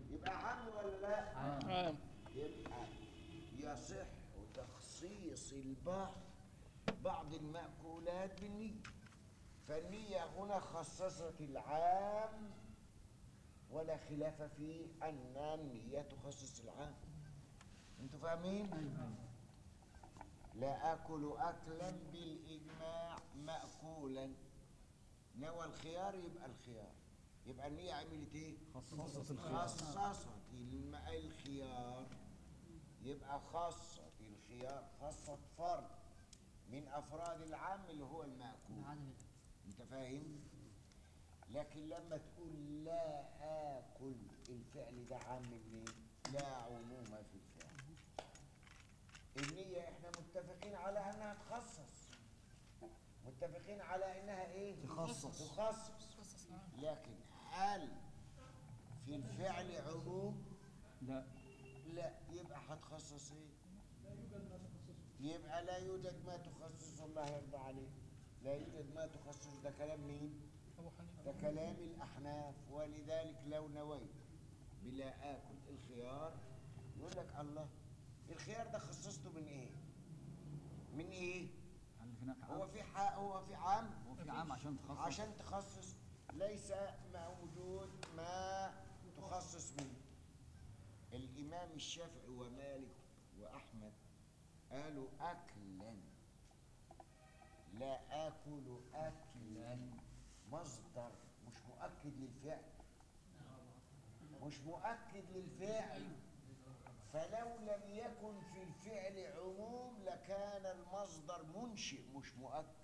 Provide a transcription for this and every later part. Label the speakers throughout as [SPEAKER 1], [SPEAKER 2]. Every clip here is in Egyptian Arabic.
[SPEAKER 1] يبقى عام ولا لا
[SPEAKER 2] عام
[SPEAKER 1] يبقى يصح تخصيص البعض بعض المأكولات بالنية فالنية هنا خصصت العام ولا خلاف في أن النية تخصص العام انتوا فاهمين؟ لا آكل أكلا بالإجماع مأكولا نوى الخيار يبقى الخيار يبقى النية عملت ايه؟
[SPEAKER 3] خصصت الخيار
[SPEAKER 1] خصصت الم- الخيار يبقى خصت الخيار خصت فرد من افراد العام اللي هو المأكول انت فاهم لكن لما تقول لا اكل الفعل ده عام منين لا عموم في الفعل النية احنا متفقين على انها تخصص متفقين على انها ايه
[SPEAKER 3] تخصص.
[SPEAKER 1] تخصص لكن هل في الفعل عموم
[SPEAKER 3] لا
[SPEAKER 1] لا يبقى هتخصص ايه يبقى لا يوجد ما تخصص الله يرضى عليه لا يوجد ما تخصص ده كلام مين
[SPEAKER 2] ابو حنيفه
[SPEAKER 1] ده كلام الاحناف ولذلك لو نويت بلا اكل الخيار يقول لك الله الخيار ده خصصته من ايه من ايه
[SPEAKER 3] هل هناك
[SPEAKER 1] هو
[SPEAKER 3] عام
[SPEAKER 1] في حق هو في عام
[SPEAKER 3] هو في عام عشان تخصص
[SPEAKER 1] عشان تخصص ليس موجود ما تخصص منه الإمام الشافعي ومالك وأحمد قالوا أكلا لا آكل أكلا مصدر مش مؤكد للفعل مش مؤكد للفعل فلو لم يكن في الفعل عموم لكان المصدر منشئ مش مؤكد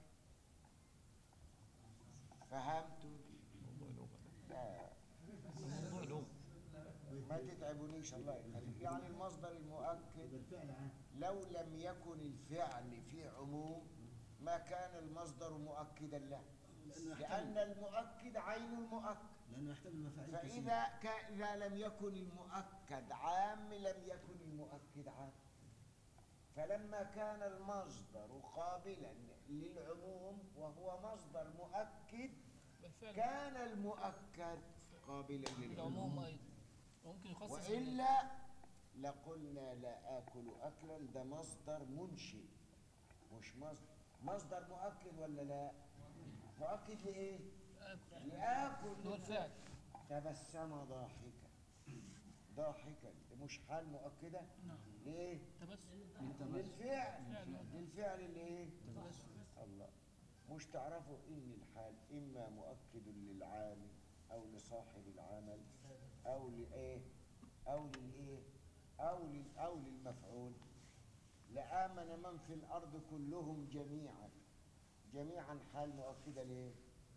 [SPEAKER 1] فهمتوا؟ لا
[SPEAKER 3] موضوع لغة
[SPEAKER 1] ما تتعبونيش الله يخليك يعني المصدر المؤكد
[SPEAKER 4] بالفعل عام
[SPEAKER 1] لو لم يكن الفعل في عموم ما كان المصدر مؤكدا له
[SPEAKER 4] لأنه
[SPEAKER 1] لأن
[SPEAKER 4] يحتمل
[SPEAKER 1] المؤكد عين المؤكد
[SPEAKER 4] لأنه يحتمل مفاعيل كثيرة
[SPEAKER 1] فإذا كا- إذا لم يكن المؤكد عام لم يكن المؤكد عام فلما كان المصدر قابلا للعموم وهو مصدر مؤكد
[SPEAKER 2] بالفعل
[SPEAKER 1] كان المؤكد قابلا للعموم
[SPEAKER 2] العموم ايضا ممكن يخصص
[SPEAKER 1] وإلا لقلنا لا آكل أكلا ده مصدر منشئ مش مصدر مصدر مؤكد ولا لا مؤكد لإيه
[SPEAKER 2] آكل.
[SPEAKER 1] لآكل
[SPEAKER 2] هو الفعل
[SPEAKER 1] تبسم ضاحكا ضاحكا ده مش حال مؤكدة
[SPEAKER 2] نعم
[SPEAKER 1] ليه
[SPEAKER 2] تبسم
[SPEAKER 1] للفعل
[SPEAKER 2] فعل.
[SPEAKER 1] للفعل اللي ايه
[SPEAKER 2] تبسم
[SPEAKER 1] الله مش تعرفوا ان الحال اما مؤكد للعامل او لصاحب العمل او لايه او للايه او لل او للمفعول لآمن من في الارض كلهم جميعا جميعا حال مؤكده ليه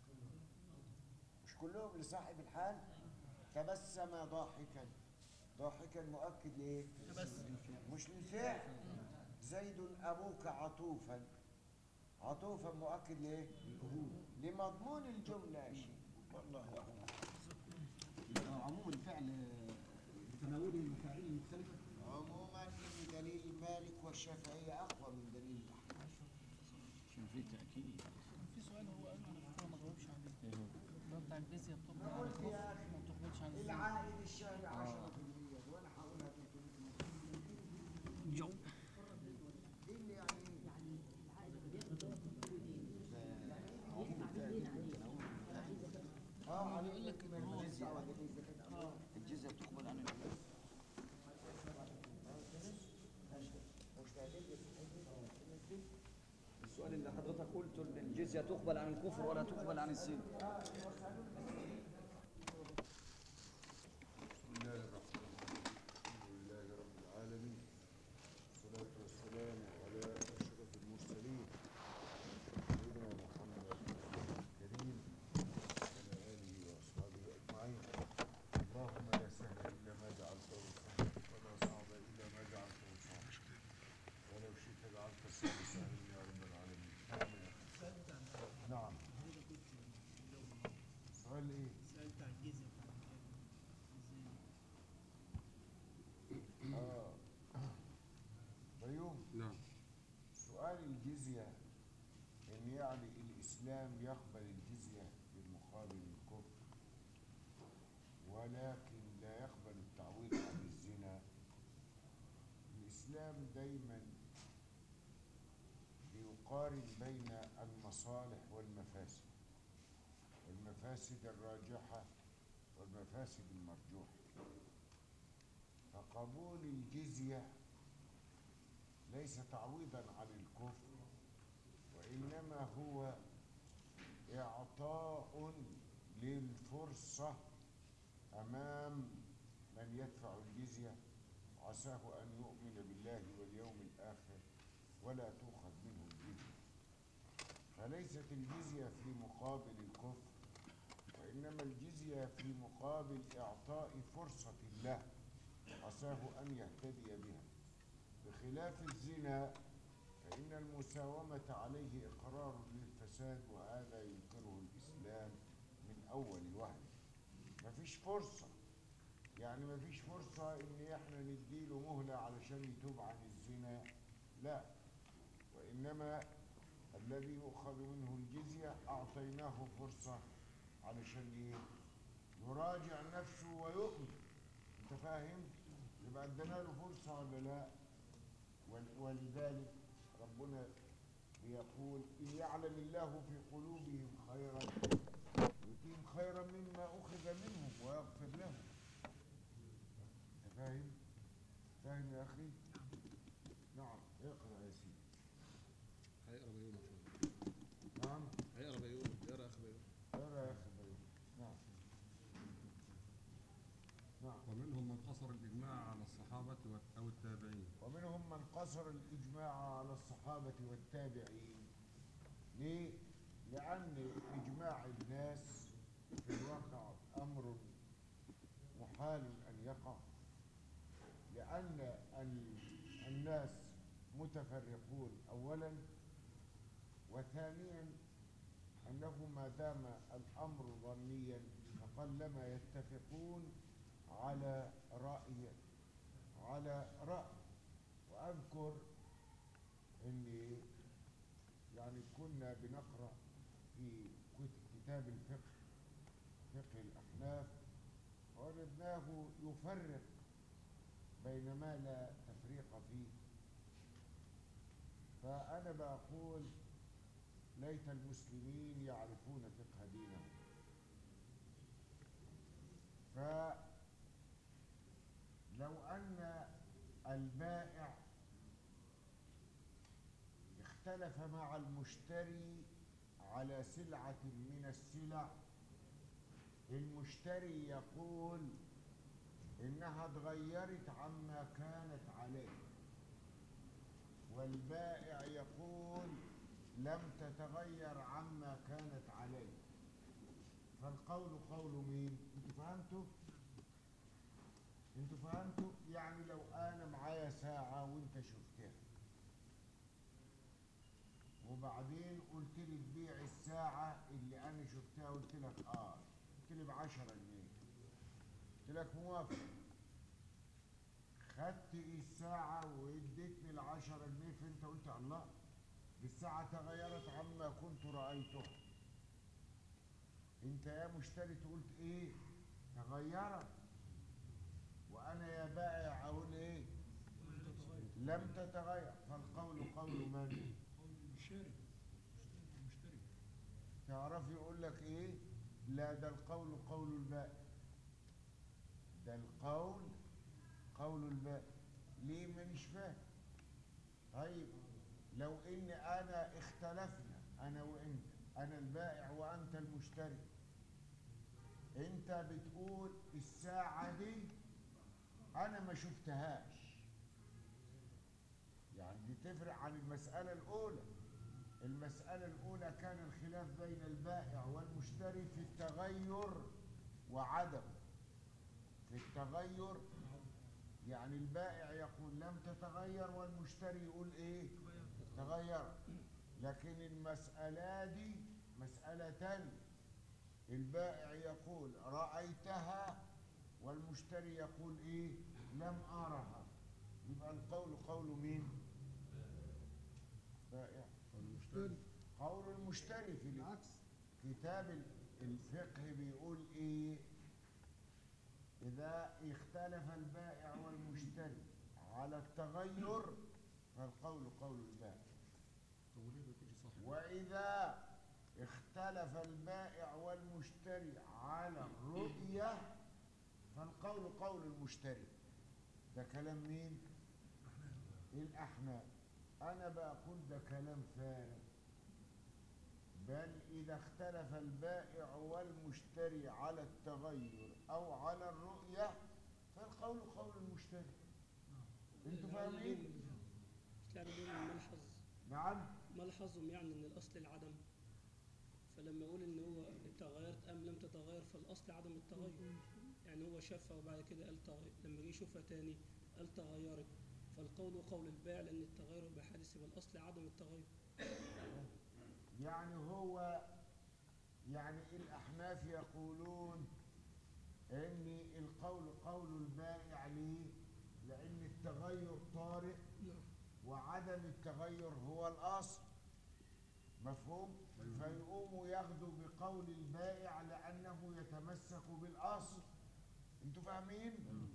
[SPEAKER 1] مش كلهم لصاحب الحال تبسم ضاحكا ضاحكا مؤكد ليه
[SPEAKER 2] تبسم
[SPEAKER 1] مش للفعل زيد أبوك عطوفا عطوفا مؤكد ليه؟ لمضمون الجملة يا شيخ والله أعلم
[SPEAKER 3] عموم الفعل
[SPEAKER 4] بتناوله المفاعيل المختلفة
[SPEAKER 1] عموما إن دليل مالك والشافعية أقوى من دليل الأحناف
[SPEAKER 3] عشان في تأكيد
[SPEAKER 2] في سؤال هو قال انا فكره ما جاوبش عليه
[SPEAKER 3] ايه هو
[SPEAKER 2] اللي هو بتاع الجزيه بتقبل
[SPEAKER 1] ما
[SPEAKER 2] على
[SPEAKER 1] قلت
[SPEAKER 2] الكفر
[SPEAKER 1] يا أخي
[SPEAKER 2] ما بتقبلش على الزنا
[SPEAKER 1] العائد الشهري 10% وأنا هقولها 300
[SPEAKER 3] جو
[SPEAKER 1] إيه اللي يعني اه عليه
[SPEAKER 2] بيقول لك
[SPEAKER 1] ما ماليش دعوة بالنسبة
[SPEAKER 3] الجزء بتقبل عن
[SPEAKER 1] مش تعديل
[SPEAKER 3] السؤال اللي حضرتك قلته ان الجزية تقبل عن الكفر ولا تقبل عن الزنا
[SPEAKER 5] بسم الله الرحمن الرحيم الحمد لله رب العالمين والصلاة والسلام على أشرف المرسلين سيدنا محمد الكريم وعلى آله وأصحابه أجمعين اللهم لا سهل إلا ما جعلته سهلا ولا صعب إلا ما جعلته صعبا ولو شئت جعلت السهل سهلا يا رب العالمين آمين نعم سؤال إيه؟
[SPEAKER 4] سألت عن الجزء بتاع
[SPEAKER 1] اه بيوم
[SPEAKER 5] نعم
[SPEAKER 1] سؤال الجزية إن يعني الإسلام يقبل الجزية بالمقابل الكفر ولكن لا يقبل التعويض دايما بيقارن بين المصالح والمفاسد المفاسد الراجحة والمفاسد المرجوحة فقبول الجزية ليس تعويضا عن الكفر وإنما هو إعطاء للفرصة أمام من يدفع الجزية عساه أن يؤمن بالله واليوم الآخر ولا تؤخذ منه الجزية فليست الجزية في مقابل الكفر وإنما الجزية في مقابل إعطاء فرصة له عساه أن يهتدي بها بخلاف الزنا فإن المساومة عليه إقرار للفساد وهذا ينكره الإسلام من أول وهلة مفيش فرصة يعني مفيش فرصة إن إحنا نديله مهلة علشان يتوب عن الزنا لا وإنما الذي يؤخذ منه الجزية أعطيناه فرصة علشان إيه؟ يراجع نفسه ويؤمن أنت فاهم؟ يبقى ادينا له فرصة ولا لا؟ ول- ولذلك ربنا بيقول إن يعلم الله في قلوبهم خيرا يؤتيهم خيرا مما أخذ منهم ويغفر لهم أنت فاهم؟ فاهم يا أخي؟ نعم اقرأ يا سيدي
[SPEAKER 6] هيقرا بيوم ان شاء الله
[SPEAKER 1] نعم
[SPEAKER 6] هيقرا بيوم اقرا يا اخي بيوم
[SPEAKER 1] اقرأ يا أخي بيوم نعم نعم
[SPEAKER 7] ومنهم من قصر الإجماع على الصحابة والت- أو التابعين
[SPEAKER 1] ومنهم من قصر الإجماع على الصحابة والتابعين ليه؟ لأن إجماع الناس في الواقع أمر محال أن يقع لأن ال- الناس متفرقون أولا وثانيا أنه ما دام الأمر ظنيا فقلما يتفقون على رأي على رأي وأذكر أني يعني كنا بنقرأ في كت- كتاب الفقه فقه الأحناف ووجدناه يفرق بين ما لا تفريق فيه فأنا بقول ليت المسلمين يعرفون فقه دينهم فلو أن البائع اختلف مع المشتري على سلعة من السلع المشتري يقول إنها اتغيرت عما كانت عليه والبائع يقول لم تتغير عما كانت عليه فالقول قول مين انتوا فهمتوا انتوا فهمتوا يعني لو انا معايا ساعة وانت شفتها وبعدين قلت لي تبيع الساعة اللي انا شفتها قلت لك اه قلت لي بعشرة جنيه قلت لك موافق خدت الساعة واديتني العشرة جنيه فانت قلت الله دي الساعة تغيرت عما كنت رأيتها انت يا مشتري قلت ايه تغيرت وانا يا بائع اقول ايه لم تتغير فالقول قول من
[SPEAKER 7] المشتري المشتري
[SPEAKER 1] تعرف يقول لك ايه لا ده القول قول البائع ده القول قول البائع ليه مانيش فاهم طيب لو ان انا اختلفنا انا وانت انا البائع وانت المشتري انت بتقول الساعة دي انا ما شفتهاش يعني دي تفرق عن المسألة الاولى المسألة الأولى كان الخلاف بين البائع والمشتري في التغير وعدم في التغير يعني البائع يقول لم تتغير والمشتري يقول ايه تغير لكن المسألة دي مسألة تانية البائع يقول رأيتها والمشتري يقول ايه لم أرها يبقى القول قول مين بائع
[SPEAKER 7] المشتري
[SPEAKER 1] قول المشتري في ال-
[SPEAKER 4] العكس
[SPEAKER 1] كتاب ال- الفقه بيقول ايه اذا اختلف البائع والمشتري على التغير فالقول قول البائع
[SPEAKER 7] طب وليه ما يكونش صح
[SPEAKER 1] وإذا اختلف البائع والمشتري على الرؤية فالقول قول المشتري ده كلام مين؟ الأحناف أنا بقول ده كلام فارغ بل إذا اختلف البائع والمشتري على التغير أو على الرؤية فالقول قول المشتري انتوا فاهمين؟
[SPEAKER 8] تلاقي بيقول ملحظ
[SPEAKER 1] نعم
[SPEAKER 8] ملحظهم يعني ان الاصل العدم فلما يقول ان هو تغيرت ام لم تتغير فالاصل عدم التغير يعني هو شافها وبعد كده قال تغير لما جه يشوفها تاني قال تغيرت فالقول قول البائع لان التغير بحادث يبقى الاصل عدم التغير
[SPEAKER 1] يعني هو يعني الأحناف يقولون إن القول قول البائع ليه؟ لأن التغير طارئ
[SPEAKER 8] نعم
[SPEAKER 1] وعدم التغير هو الأصل مفهوم؟ فيقوموا ياخدوا بقول البائع لأنه يتمسك بالأصل انتوا فاهمين؟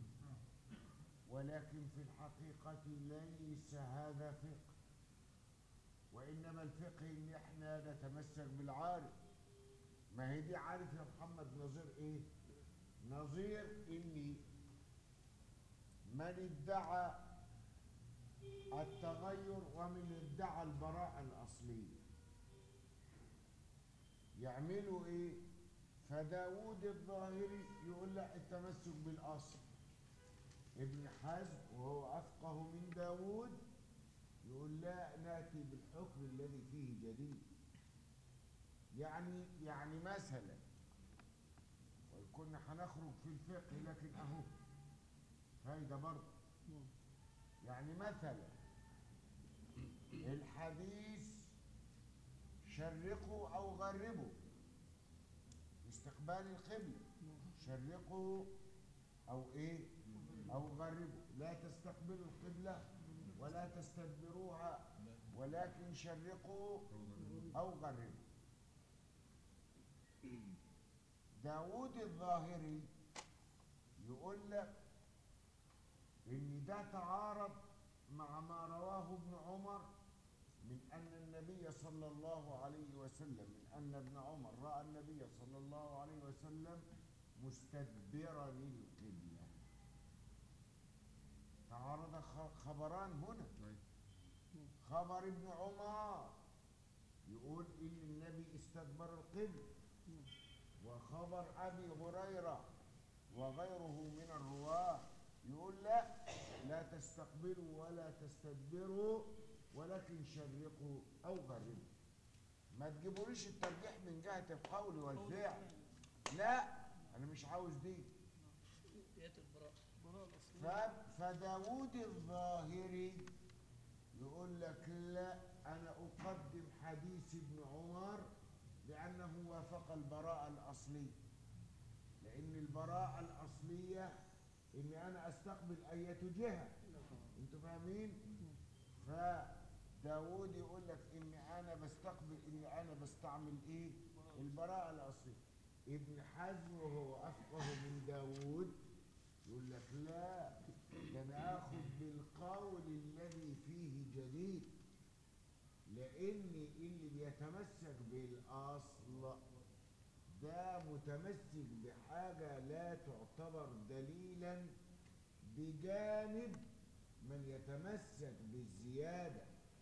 [SPEAKER 1] ولكن في الحقيقة ليس هذا فقه وإنما الفقه إن إحنا نتمسك بالعارف ما هي دي عارف يا محمد نظير إيه؟ نظير إني من ادعى التغير ومن ادعى البراءة الأصلية يعملوا إيه؟ فداود الظاهري يقول لا التمسك بالأصل ابن حزم وهو أفقه من داود يقول لا ناتي بالحكم الذي فيه جديد يعني يعني مثلا وكنا هنخرج في الفقه لكن اهو فايده برضه يعني مثلا الحديث شرقوا او غربوا استقبال القبله شرقوا او ايه او غربوا لا تستقبلوا القبله ولا تستدبروها ولكن شرقوا أو غربوا داود الظاهري يقول لك إن ده تعارض مع ما رواه ابن عمر من أن النبي صلى الله عليه وسلم من أن ابن عمر رأى النبي صلى الله عليه وسلم مستدبرا القبلة تعارض خ- خبران هنا
[SPEAKER 7] أيوة.
[SPEAKER 1] خبر ابن عمر يقول ان النبي استدبر القبل وخبر ابي هريره وغيره من الرواه يقول لا لا تستقبلوا ولا تستدبروا ولكن شرقوا او غربوا ما تجيبوليش الترجيح من جهه القول والفعل لا انا مش عاوز دي
[SPEAKER 8] ديت البراءة
[SPEAKER 2] البراءة الأصلية
[SPEAKER 1] ف- فداود الظاهري يقول لك لا أنا أقدم حديث ابن عمر لأنه وافق البراءة الأصلية لأن البراءة الأصلية إن أنا أستقبل أية جهة أنتوا فاهمين؟ فداود يقول لك إن أنا بستقبل إن أنا بستعمل إيه؟ البراءة الأصلية ابن حزم وهو أفقه من داود يقول لك لا ده انا اخذ بالقول الذي فيه جديد لان اللي بيتمسك بالاصل ده متمسك بحاجه لا تعتبر دليلا بجانب من يتمسك بالزياده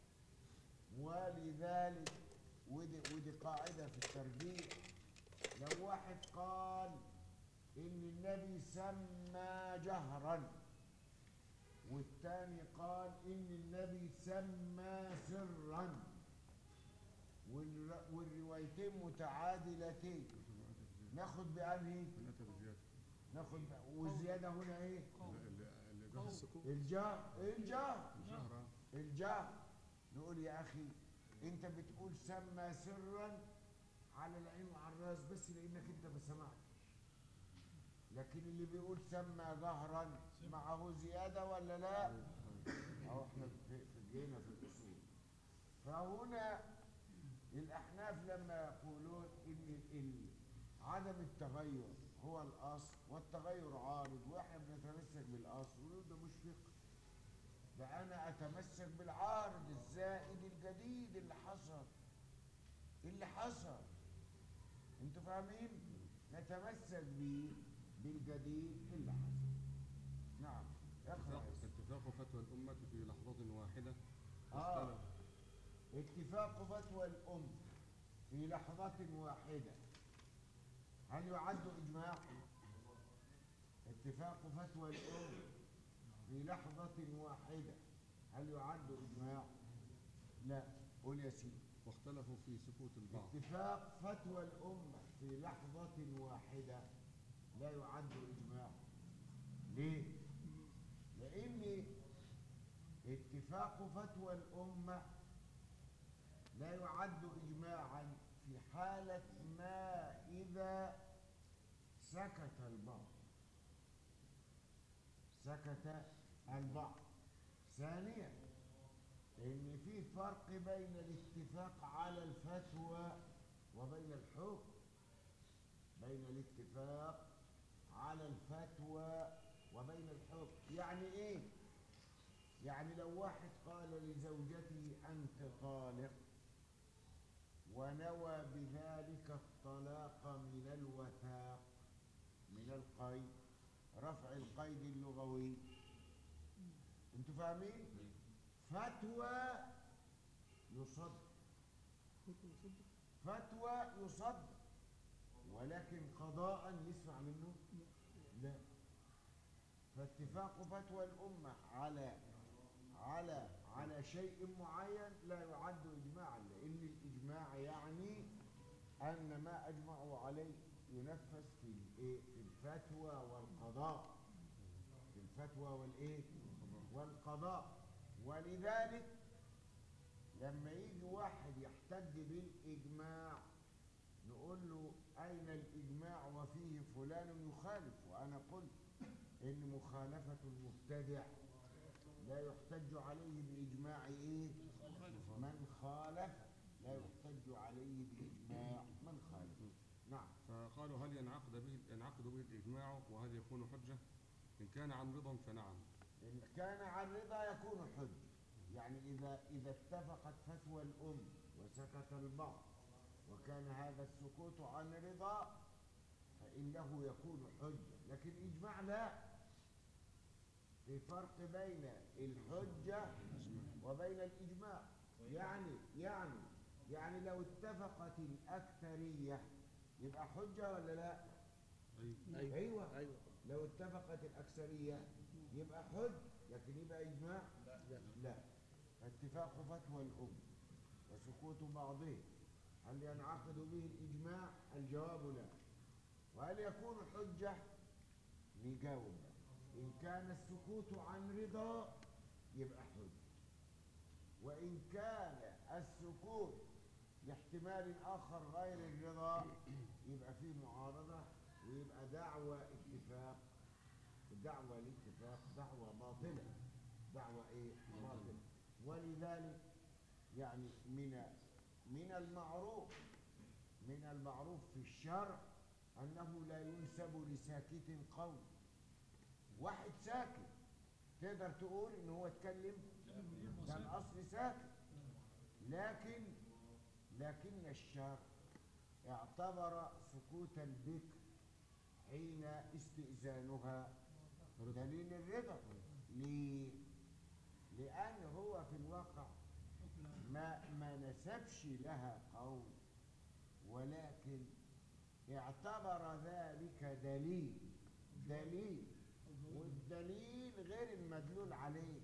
[SPEAKER 1] ولذلك ودي, ودي قاعده في التربيه لو واحد قال ان النبي سمى جهرا والتاني قال ان النبي سمى سرا والر- والروايتين متعادلتين ناخد بأنهي
[SPEAKER 7] من أتى بزيادة
[SPEAKER 1] ناخد ب- والزيادة هنا ايه
[SPEAKER 7] اللي- اللي اللي جاب السكوت
[SPEAKER 1] الجهر الجهر
[SPEAKER 7] الجهرة
[SPEAKER 1] الجهر نقول يا اخي انت بتقول سمى سرا على العين وعلى الراس بس لانك انت ما سمعتش لكن اللي بيقول سمى جهرا معه زياده ولا لا اهو احنا في في جينا في الاصول فهنا الاحناف لما يقولون ان ال- عدم التغير هو الاصل والتغير عارض واحنا بنتمسك بالاصل ونقول ده مش فقه ده انا اتمسك بالعارض الزائد الجديد اللي حصل اللي حصل انتوا فاهمين نتمسك بيه بالجديد اللي حصل نعم اقرا يا سيدي.
[SPEAKER 7] اتفاق فتوى الأمة في لحظة واحدة
[SPEAKER 1] اه اتفاق فتوى الأم في لحظة واحدة هل يعد إجماع؟ اتفاق فتوى الأم في لحظة واحدة هل يعد إجماع؟ لا قول يا سيدي
[SPEAKER 7] واختلفوا في سكوت البعض
[SPEAKER 1] اتفاق فتوى الأمة في لحظة واحدة لا يعد إجماع ليه؟ لأن اتفاق فتوى الأمة لا يعد إجماعا في حالة ما إذا سكت البعض سكت البعض ثانيا ان في فرق بين الاتفاق على الفتوى وبين الحكم بين الاتفاق على الفتوى وبين الحكم يعني ايه يعني لو واحد قال لزوجته انت طالق ونوى بذلك الطلاق من الوثاق من القيد رفع القيد اللغوي انتوا فاهمين فتوى يصدق فتوى يصدق ولكن قضاء يسمع منه لا فاتفاق فتوى الأمة على على على شيء معين لا يعد إجماعا لأن الإجماع يعني أن ما أجمعوا عليه ينفذ في الإيه؟ في الفتوى والقضاء في الفتوى والإيه؟ والقضاء ولذلك لما يجي واحد يحتج بالإجماع نقول له أين الإجماع وفيه فلان يخالف وأنا قلت إن مخالفة المبتدع لا يحتج عليه بإجماع إيه؟ من خالف لا يحتج عليه بإجماع من خالف نعم
[SPEAKER 7] فقالوا هل ينعقد به ينعقد به الإجماع وهل يكون حجة؟ إن كان عن رضا فنعم
[SPEAKER 1] إن كان عن رضا يكون حجة يعني إذا إذا اتفقت فتوى الأم وسكت البعض وكان هذا السكوت عن رضا فإنه يكون حجة لكن إجماع لا في فرق بين الحجة وبين الإجماع يعني يعني يعني لو اتفقت الأكثرية يبقى حجة ولا لا؟
[SPEAKER 7] أيوة.
[SPEAKER 1] أيوة
[SPEAKER 3] أيوة
[SPEAKER 1] لو اتفقت الأكثرية يبقى حج لكن يبقى إجماع لا لا اتفاق فتوى الأم وسكوت بعضهم هل ينعقد به الإجماع الجواب لا وهل يكون حجة نجاوب بقى. إن كان السكوت عن رضا يبقى حجة وإن كان السكوت لاحتمال آخر غير الرضا يبقى فيه معارضة ويبقى دعوى اتفاق دعوى الاتفاق دعوى باطلة دعوى ايه باطلة ولذلك يعني من من المعروف من المعروف في الشرع أنه لا ينسب لساكت قول واحد ساكت تقدر تقول ان هو اتكلم كان اصل ساكت لكن لكن الشرع اعتبر سكوت البكر حين استئذانها دليل الرضا ليه؟ لأن هو في الواقع ما ما نسبش لها قول ولكن اعتبر ذلك دليل دليل والدليل غير المدلول عليه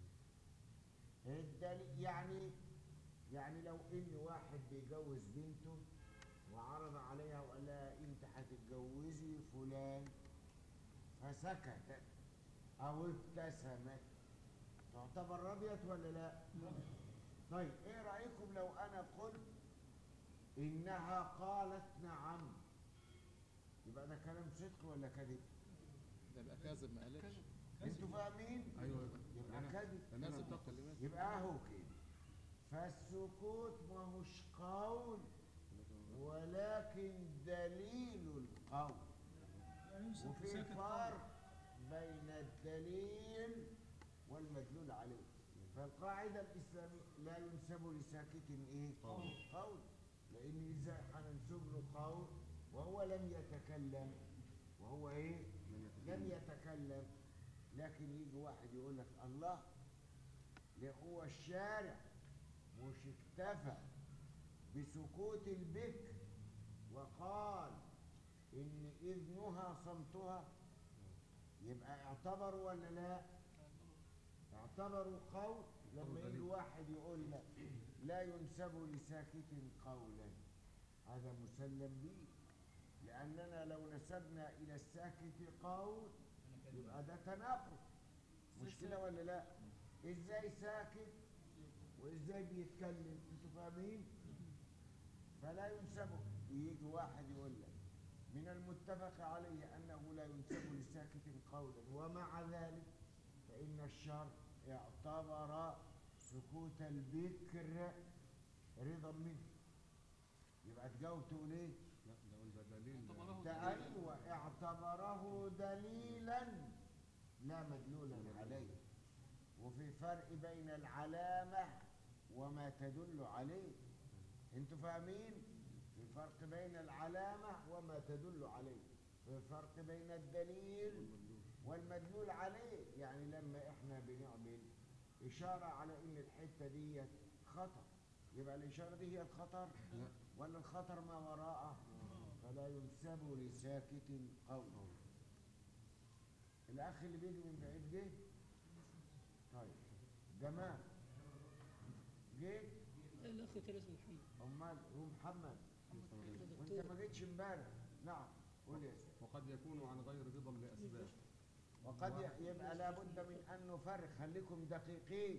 [SPEAKER 1] الدليل يعني يعني لو ان واحد بيجوز بنته وعرض عليها وقال لها انت هتتجوزي فلان فسكتت او ابتسمت تعتبر رضيت ولا لا طيب ايه رايكم لو انا قلت انها قالت نعم يبقى ده كلام صدق ولا كذب
[SPEAKER 6] ده يبقى كاذب ما قالتش
[SPEAKER 1] انتوا فاهمين
[SPEAKER 7] أيوة
[SPEAKER 1] يبقى
[SPEAKER 7] أنا-
[SPEAKER 1] كذب
[SPEAKER 7] أنا
[SPEAKER 6] كاذب
[SPEAKER 7] أتفق.
[SPEAKER 6] كلمات
[SPEAKER 1] يبقى اهو كده فالسكوت ما هوش قول ولكن دليل القول
[SPEAKER 2] لا ينسب
[SPEAKER 1] وفي
[SPEAKER 2] لساكت قول.
[SPEAKER 1] فرق بين الدليل والمدلول عليه فالقاعدة الإسلامية لا ينسب لساكت إيه؟
[SPEAKER 7] قول.
[SPEAKER 1] قول لأن إزاي هننسب له قول وهو لم يتكلم وهو إيه؟ لم يتكلم لكن يجي واحد يقول لك الله ده هو الشارع مش اكتفى بسكوت البكر وقال إن إذنها صمتها يبقى اعتبروا ولا لا؟ اعتبروا قول لما يجي واحد يقول لك لا ينسب لساكت قولا هذا مسلم به لأننا لو نسبنا إلى الساكت قول يبقى ده تناقض مش كده ولا لا؟ إزاي ساكت وإزاي بيتكلم أنتوا فاهمين؟ فلا ينسب يجي واحد يقول لك من المتفق عليه أنه لا ينسب لساكت قولا ومع ذلك فإن الشرع اعتبر سكوت البكر رضا منه يبقى تجاوب تقول ايه؟
[SPEAKER 7] لا ده قلنا دليل
[SPEAKER 2] اعتبره
[SPEAKER 1] ده ايوه اعتبره دليلا لا مدلولا عليه وفي فرق بين العلامة وما تدل عليه انتوا فاهمين؟ في فرق بين العلامة وما تدل عليه في فرق بين الدليل والمدلول عليه يعني لما احنا بنعمل إشارة على إن الحتة دي خطر يبقى الإشارة دي هي الخطر
[SPEAKER 7] لا
[SPEAKER 1] ولا الخطر ما وراءه فلا ينسب لساكت قول الأخ اللي بيجي من بعيد جه طيب جمال جه
[SPEAKER 8] الأخ تاني اسمه محمد
[SPEAKER 1] أمال هو محمد
[SPEAKER 8] ده
[SPEAKER 1] وأنت
[SPEAKER 8] دكتور
[SPEAKER 1] ما جيتش امبارح نعم قول يا سيدي
[SPEAKER 7] وقد يكون عن غير رضا لأسباب
[SPEAKER 1] وقد ي- يبقى لابد من أن نفرق خليكم دقيقين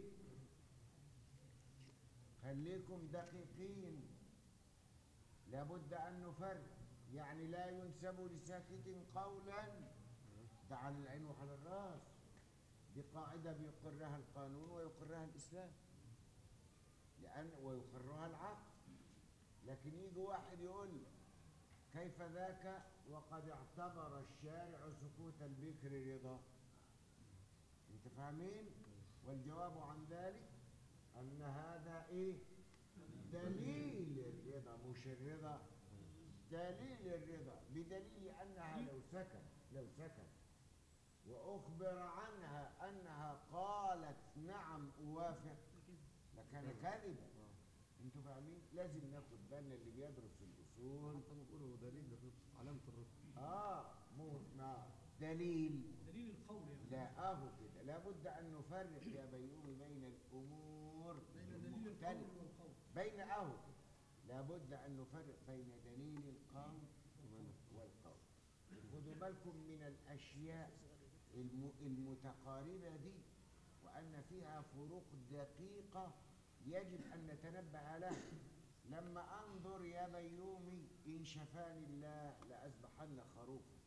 [SPEAKER 1] خليكم دقيقين لابد أن نفرق يعني لا ينسب لساكت قولا ده على العين وعلى الرأس دي قاعدة بيقرها القانون ويقرها الإسلام لأن ويقرها العقل لكن يجي واحد يقول لك كيف ذاك وقد اعتبر الشارع سكوت البكر رضا انت فاهمين والجواب عن ذلك ان هذا ايه دليل الرضا مش الرضا دليل الرضا بدليل انها لو سكت لو سكت واخبر عنها انها قالت نعم اوافق لكان كذبا انتوا فاهمين لازم ناخد بالنا اللي بيدرس الاصول
[SPEAKER 7] حتى بنقوله دليل للرضا علامة الرضا
[SPEAKER 1] اه مو ما دليل
[SPEAKER 4] دليل القول يعني
[SPEAKER 1] لا اهو كده لابد ان نفرق يا بيومي بين الامور
[SPEAKER 4] بين دليل القول
[SPEAKER 1] المختلفه
[SPEAKER 4] والقول
[SPEAKER 1] بين اهو كده لابد ان نفرق بين دليل القول والقول خدوا بالكم من الاشياء الم- المتقاربه دي وان فيها فروق دقيقه يجب ان نتنبه لها لما انظر يا بيومي ان شفاني الله لاذبحن خروفا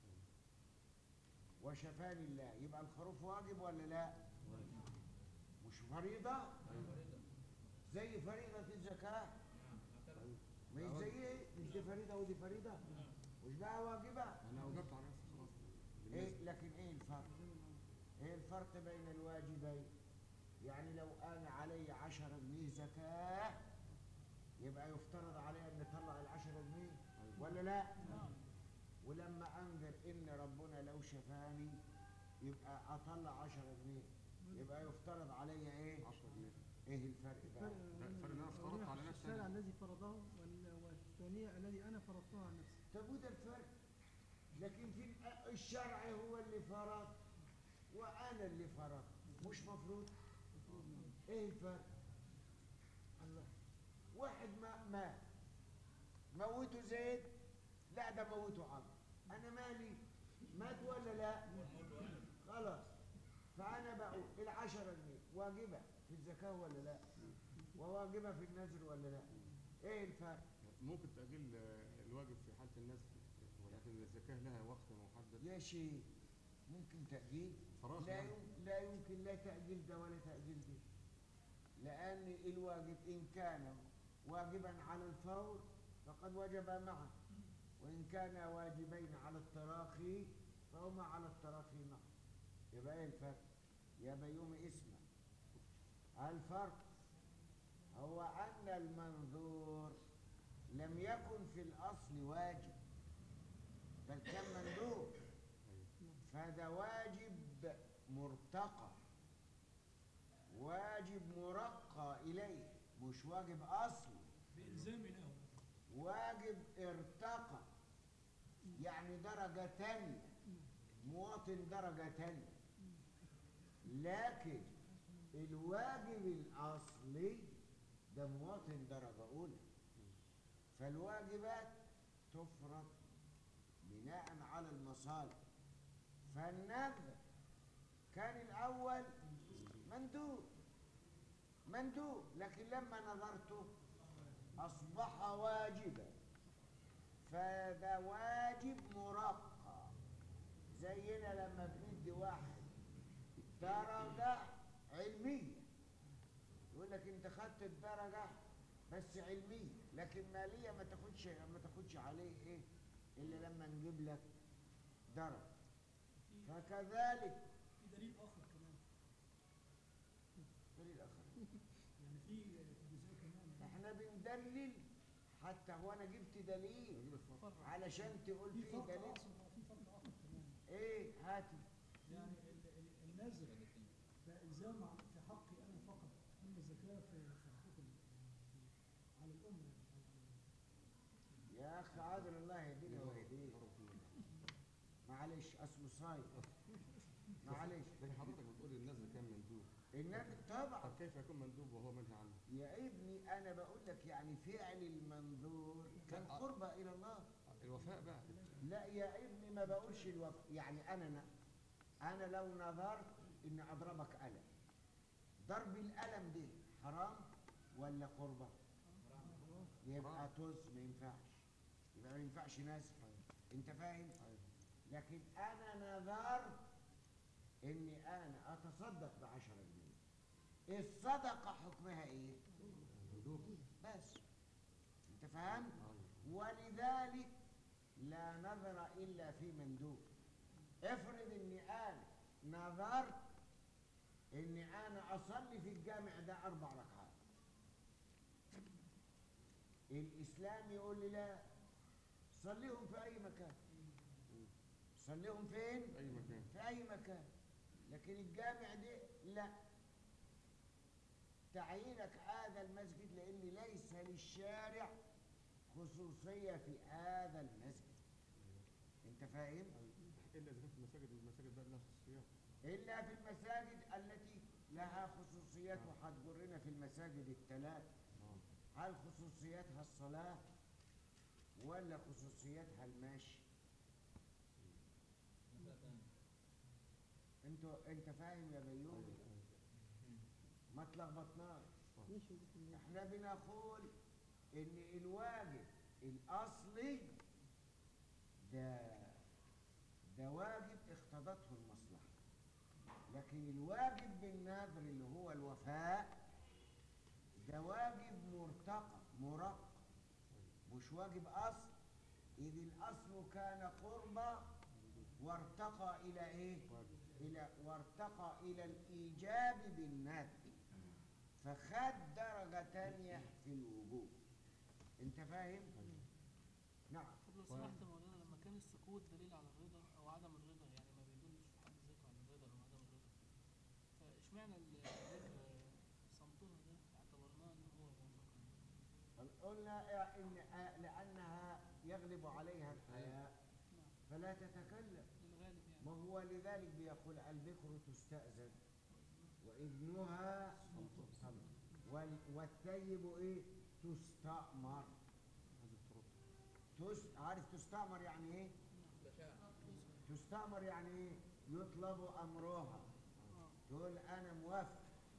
[SPEAKER 1] وشفاني الله يبقى الخروف واجب ولا لا مش فريضه زي فريضه الزكاه مش زي ايه مش دي فريضه ودي فريضه مش بقى واجبه
[SPEAKER 7] أنا أوجبت على نفسي خلاص
[SPEAKER 1] ايه لكن ايه الفرق ايه الفرق بين الواجبين يعني لو انا علي عشرة جنيه زكاة يبقى يفترض علي ان اطلع العشرة جنيه ولا لا ولما انذر ان ربنا لو شفاني يبقى اطلع عشرة جنيه يبقى يفترض علي ايه
[SPEAKER 7] 10 جنيه
[SPEAKER 1] ايه الفرق بقى
[SPEAKER 7] لا، الفرق إن أنا افترضت على نفسي
[SPEAKER 9] الشارع
[SPEAKER 7] أنا.
[SPEAKER 9] الذي فرضه وال- والثانية الذي أنا فرضته على نفسي
[SPEAKER 1] طب وده الفرق لكن في ال- الشرع هو اللي فرض وانا اللي فرض مش مفروض ايه الفرق الله واحد ما مات موته زيد لا ده موته عمرو انا مالي مات ولا لا خلاص فانا بقول العشرة جنيه واجبة في الزكاة ولا لا وواجبة في النذر ولا لا ايه الفرق
[SPEAKER 7] ممكن تأجيل آه، الواجب في حالة الناس ولكن الزكاة لها وقت محدد
[SPEAKER 1] يا شيخ ممكن تأجيل
[SPEAKER 7] خلاص
[SPEAKER 1] لا
[SPEAKER 7] يعني.
[SPEAKER 1] يم... لا يمكن لا تأجيل ده ولا تأجيل ده لأن الواجب إن كان واجبا على الفور فقد وجب معه وإن كان واجبين على التراخي فهما على التراخي معه يبقى إيه الفرق؟ يا بيومي اسمع الفرق هو أن المنظور لم يكن في الأصل واجب بل كان مندوب فده واجب مرتقى واجب مرقى إليه مش واجب أصلي
[SPEAKER 4] بإلزام الأول
[SPEAKER 1] واجب ارتقى يعني درجة تانية مواطن درجة تانية لكن الواجب الأصلي ده مواطن درجة أولى فالواجبات تفرض بناء على المصالح فالنذر كان الأول مندوب مندوب لكن لما نظرته أصبح واجبا فده واجب مرقى زينا لما بندي واحد درجة علمية يقول لك انت خدت الدرجة بس علمية لكن مالية ما تاخدش ما تاخدش عليه ايه الا لما نجيب لك درجة فكذلك
[SPEAKER 4] في دليل آخر كمان
[SPEAKER 1] دليل آخر
[SPEAKER 4] يعني في في جزئية كمان
[SPEAKER 1] احنا بندلل حتى هو انا جبت دليل علشان تقول
[SPEAKER 4] في
[SPEAKER 1] فيه
[SPEAKER 4] فرق
[SPEAKER 1] دليل
[SPEAKER 4] آخر في فرق آخر كمان
[SPEAKER 1] ايه هاتي
[SPEAKER 4] يعني ال- ال- النذر ده إلزام عن- في حقي أنا فقط أما الزكاة في في حقوق ال- في- على الأمة يعني على-
[SPEAKER 1] يا اخي عادل الله يهدينا ويهديك معلش اصله صايم معلش
[SPEAKER 7] لكن حضرتك بتقول النزل كان مندوب
[SPEAKER 1] النبي طبعا
[SPEAKER 7] طب كيف يكون مندوب وهو منهي عنه؟
[SPEAKER 1] يا ابني انا بقول لك يعني فعل المنظور كان قربة الى الله
[SPEAKER 7] الوفاء بقى
[SPEAKER 1] لا يا ابني ما بقولش الوفاء يعني انا ن... انا لو نظرت ان اضربك قلم ضرب القلم ده حرام ولا قربة يبقى طز ما ينفعش يبقى ما ينفعش نسف انت فاهم لكن انا نظرت اني انا اتصدق بعشرة جنيه الصدقة حكمها ايه
[SPEAKER 7] مندوب
[SPEAKER 1] بس انت فهمت ولذلك لا نظر الا في مندوب افرض اني انا نظرت اني انا اصلي في الجامع ده اربع ركعات الاسلام يقول لي لا صليهم في اي مكان صليهم فين
[SPEAKER 7] في اي مكان
[SPEAKER 1] في اي مكان لكن الجامع ده لا تعيينك هذا المسجد لان ليس للشارع خصوصيه في هذا المسجد انت فاهم
[SPEAKER 7] الا اذا كانت المساجد المساجد بقى لها خصوصيات
[SPEAKER 1] الا في المساجد التي لها خصوصيات وهتجرنا في المساجد الثلاث هل خصوصياتها الصلاه ولا خصوصياتها المشي انتوا انت فاهم يا بيومي ما تلخبطناش احنا بنقول ان الواجب الاصلي ده ده واجب اقتضته المصلحه لكن الواجب بالنذر اللي هو الوفاء ده واجب مرتقى مرقى مش واجب اصل اذ الاصل كان قربة وارتقى الى ايه الى وارتقى الى الايجاب بالنذر فخد درجة تانية في الوجوب انت فاهم؟ نعم
[SPEAKER 2] طب لو سمحت يا مولانا لما كان السكوت دليل على الرضا او عدم الرضا يعني ما بيدلش في حد ذاته على الرضا او عدم الرضا فاشمعنى الذكر صمتها ده اعتبرناه ان هو موافق
[SPEAKER 1] قلنا ان آه لانها يغلب عليها الحياء
[SPEAKER 2] نعم
[SPEAKER 1] فلا تتكلم
[SPEAKER 2] للغالب يعني
[SPEAKER 1] ما هو لذلك بيقول البكر تستأذن وابنها صمت وال- والثيب ايه تستأمر تس... عارف تستأمر يعني ايه تستأمر يعني ايه يطلب امرها تقول انا موافق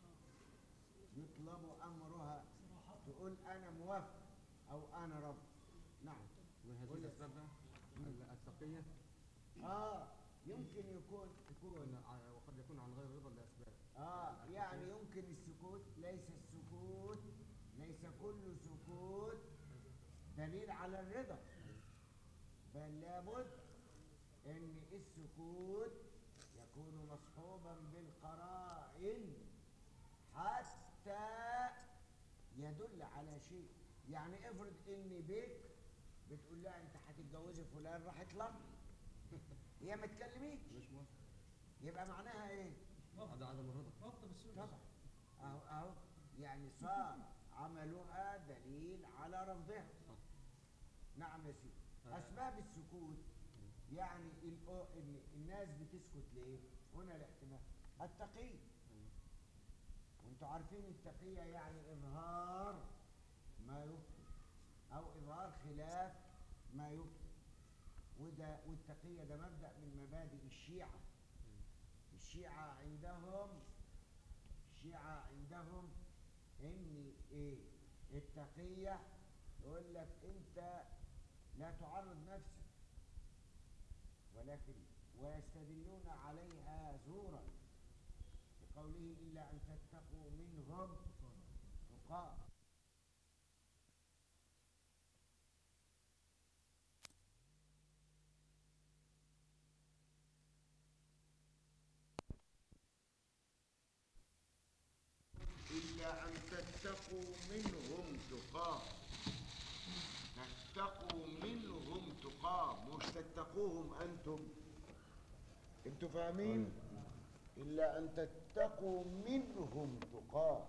[SPEAKER 1] يطلب امرها تقول انا موافق او انا رب نعم
[SPEAKER 7] ومن هذه
[SPEAKER 1] قول لي.
[SPEAKER 7] الاسباب بقى ال- التقيه
[SPEAKER 1] اه يمكن يكون تكون
[SPEAKER 7] وإن ع- وقد يكون عن غير رضا لاسباب
[SPEAKER 1] اه يعني يمكن السكوت ليس السكوت ليس كل سكوت دليل على الرضا بل لابد ان السكوت يكون مصحوبا بالقرائن حتى حتى يدل على شيء يعني افرض ان بيك بتقول لها انت هتتجوزي فلان راحت لك هي ما تكلميش
[SPEAKER 7] مش موافق
[SPEAKER 1] يبقى معناها ايه
[SPEAKER 7] هذا عدم الرضا
[SPEAKER 4] ربط بالسنة
[SPEAKER 1] طبعا اهو اهو يعني صار عملها دليل على رفضها
[SPEAKER 7] صح.
[SPEAKER 1] نعم يا سيدي
[SPEAKER 7] آه.
[SPEAKER 1] اسباب السكوت يعني الأو- إن الناس بتسكت ليه هنا الاحتمال التقية وانتوا عارفين التقية يعني اظهار ما يبطل او اظهار خلاف ما يبطل وده والتقية ده مبدأ من مبادئ الشيعة الشيعة عندهم الشيعة عندهم ان ايه التقية يقول لك انت لا تعرض نفسك ولكن ويستدلون عليها زورا بقوله الا ان تتقوا منهم تقاه إلا أن تتقوا منهم تقاه تتقوا منهم تقاه مش تتقوهم أنتم أنتوا فاهمين؟ إلا أن تتقوا منهم تقاه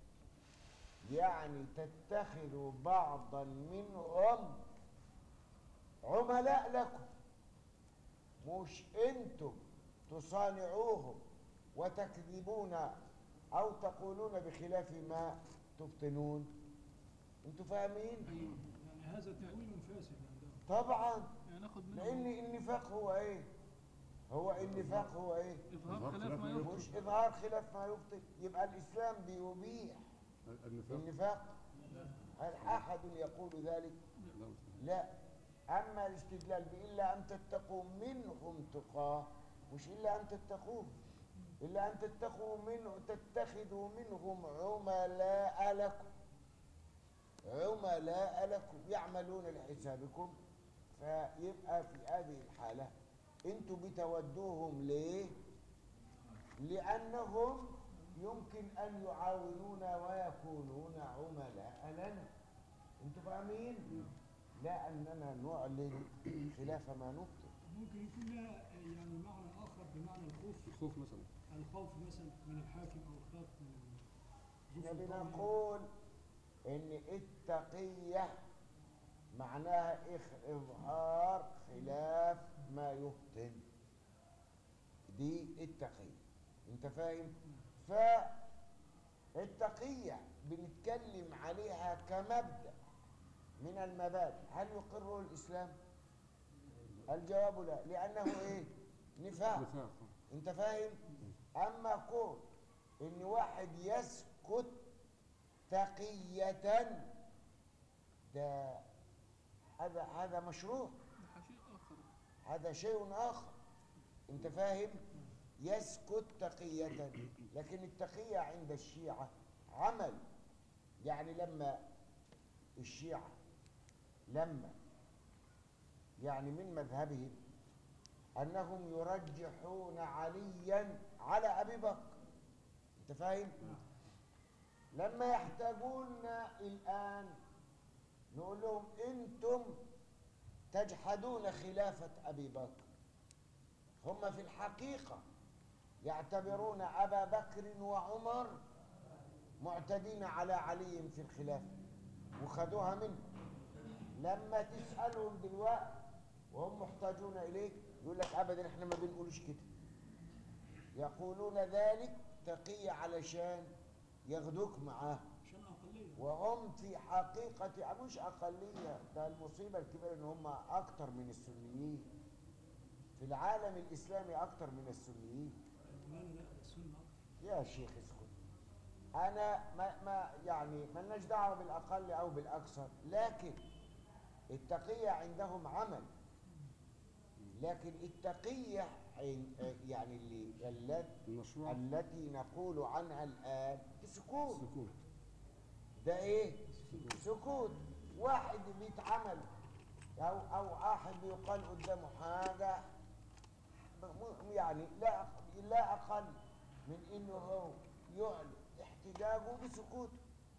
[SPEAKER 1] يعني تتخذوا بعضا منهم عملاء لكم مش انتم تصانعوهم وتكذبون او تقولون بخلاف ما تبطنون انتوا فاهمين
[SPEAKER 4] يعني هذا تأويل فاسد عندهم
[SPEAKER 1] طبعا
[SPEAKER 2] يعني ناخد
[SPEAKER 1] لان
[SPEAKER 2] منه
[SPEAKER 1] النفاق هو ايه هو النفاق هو ايه
[SPEAKER 2] اظهار خلاف ما يبطل
[SPEAKER 1] مش اظهار خلاف ما يبطل يبقى الاسلام بيبيح
[SPEAKER 7] النفاق
[SPEAKER 1] النفاق هل احد يقول ذلك
[SPEAKER 7] لا مستحيل.
[SPEAKER 1] لا أما الاستدلال بإلا أن تتقوا منهم تقاه مش إلا أن تتقوه إلا أن تتقوا منه تتخذوا منهم عملاء لكم عملاء لكم يعملون لحسابكم فيبقى في هذه الحالة انتوا بتودوهم ليه لأنهم يمكن أن يعاونونا ويكونون عملاء لنا انتوا فاهمين لا أننا نعلن خلاف ما نبطل
[SPEAKER 4] ممكن يكون لها يعني معنى آخر بمعنى الخوف
[SPEAKER 7] الخوف مثلا
[SPEAKER 4] الخوف مثلا من الحاكم أو الخوف من ذو
[SPEAKER 1] احنا
[SPEAKER 4] سلطان.
[SPEAKER 1] بنقول ان التقية معناها إخ- اظهار خلاف ما يبطن دي التقية انت فاهم فالتقية بنتكلم عليها كمبدأ من المبادئ هل يقره الإسلام الجواب لا لأنه ايه نفاق
[SPEAKER 7] نفاق
[SPEAKER 1] انت فاهم اما كون ان واحد يسكت تقية ده هذا هذا مشروع
[SPEAKER 2] ده شيء اخر
[SPEAKER 1] هذا شيء اخر انت فاهم يسكت تقية لكن التقية عند الشيعة عمل يعني لما الشيعة لما يعني من مذهبهم أنهم يرجحون عليا على أبي بكر أنت فاهم؟ لما يحتاجون الآن نقول لهم أنتم تجحدون خلافة أبي بكر هم في الحقيقة يعتبرون أبا بكر وعمر معتدين على علي في الخلافة وخدوها منه لما تسألهم دلوقتي وهم محتاجون إليك يقول لك أبدا إحنا ما بنقولش كده يقولون ذلك تقية علشان ياخدوك معاه
[SPEAKER 4] عشان أقلية
[SPEAKER 1] وهم في حقيقة مش أقلية ده المصيبة الكبيرة إن هم أكتر من السنيين في العالم الإسلامي أكتر من السنيين
[SPEAKER 4] لا لا لا السنة أكتر
[SPEAKER 1] يا شيخ اسكت أنا ما, ما يعني ملناش دعوة بالأقل أو بالأكثر لكن التقية عندهم عمل لكن التقية عن- يعني اللي التي
[SPEAKER 7] المشروع
[SPEAKER 1] التي نقول عنها الآن سكوت
[SPEAKER 7] سكوت
[SPEAKER 1] ده ايه سكوت واحد بيتعمل او او واحد بيقال قدامه حاجه م- يعني لا لا اقل من انه هو يعلن باحتجاجه بسكوته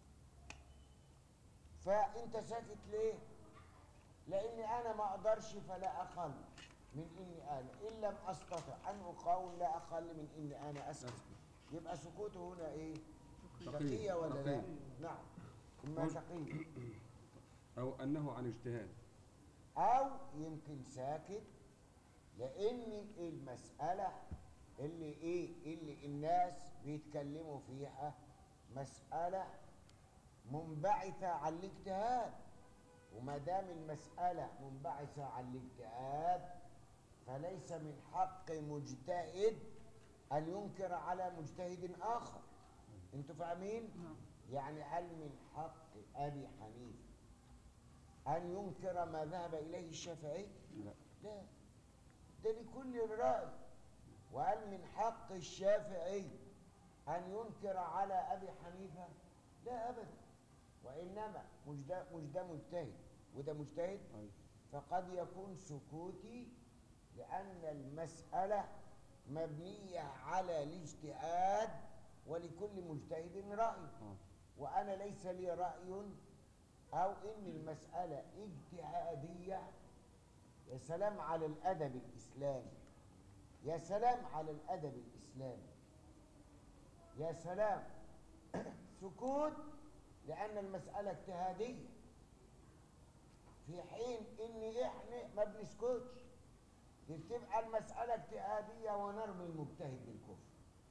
[SPEAKER 1] فانت ساكت ليه لاني انا ما اقدرش فلا اقل من اني انا ان لم استطع ان اقاوم لا اقل من اني انا اسكت يبقى سكوته هنا ايه شقيه ولا لا
[SPEAKER 7] شقية.
[SPEAKER 1] نعم اما
[SPEAKER 7] قل-
[SPEAKER 1] شقيه
[SPEAKER 7] أو أنه عن اجتهاد
[SPEAKER 1] او يمكن ساكت لان المساله اللي ايه اللي الناس بيتكلموا فيها مساله منبعثه عن الاجتهاد وما دام المساله منبعثه عن الاجتهاد فليس من حق مجتهد ان ينكر على مجتهد اخر انتوا فاهمين يعني هل من حق ابي حنيفه أن ينكر ما ذهب إليه الشافعي؟
[SPEAKER 7] لا
[SPEAKER 1] لا ده لكل رأي وهل من حق الشافعي أن ينكر على أبي حنيفة؟ لا أبدا وإنما مش ده مش ده مجتهد وده مجتهد
[SPEAKER 7] أيوة.
[SPEAKER 1] فقد يكون سكوتي لأن المسألة مبنية على الاجتهاد ولكل مجتهد رأي
[SPEAKER 7] آه.
[SPEAKER 1] وأنا ليس لي رأي أو إن المسألة اجتهادية يا سلام على الأدب الإسلامي يا سلام على الأدب الإسلامي يا سلام سكوت لأن المسألة اجتهادية في حين إن إحنا ما بنسكتش دي بتبقى المسألة اجتهادية ونرمي المجتهد بالكفر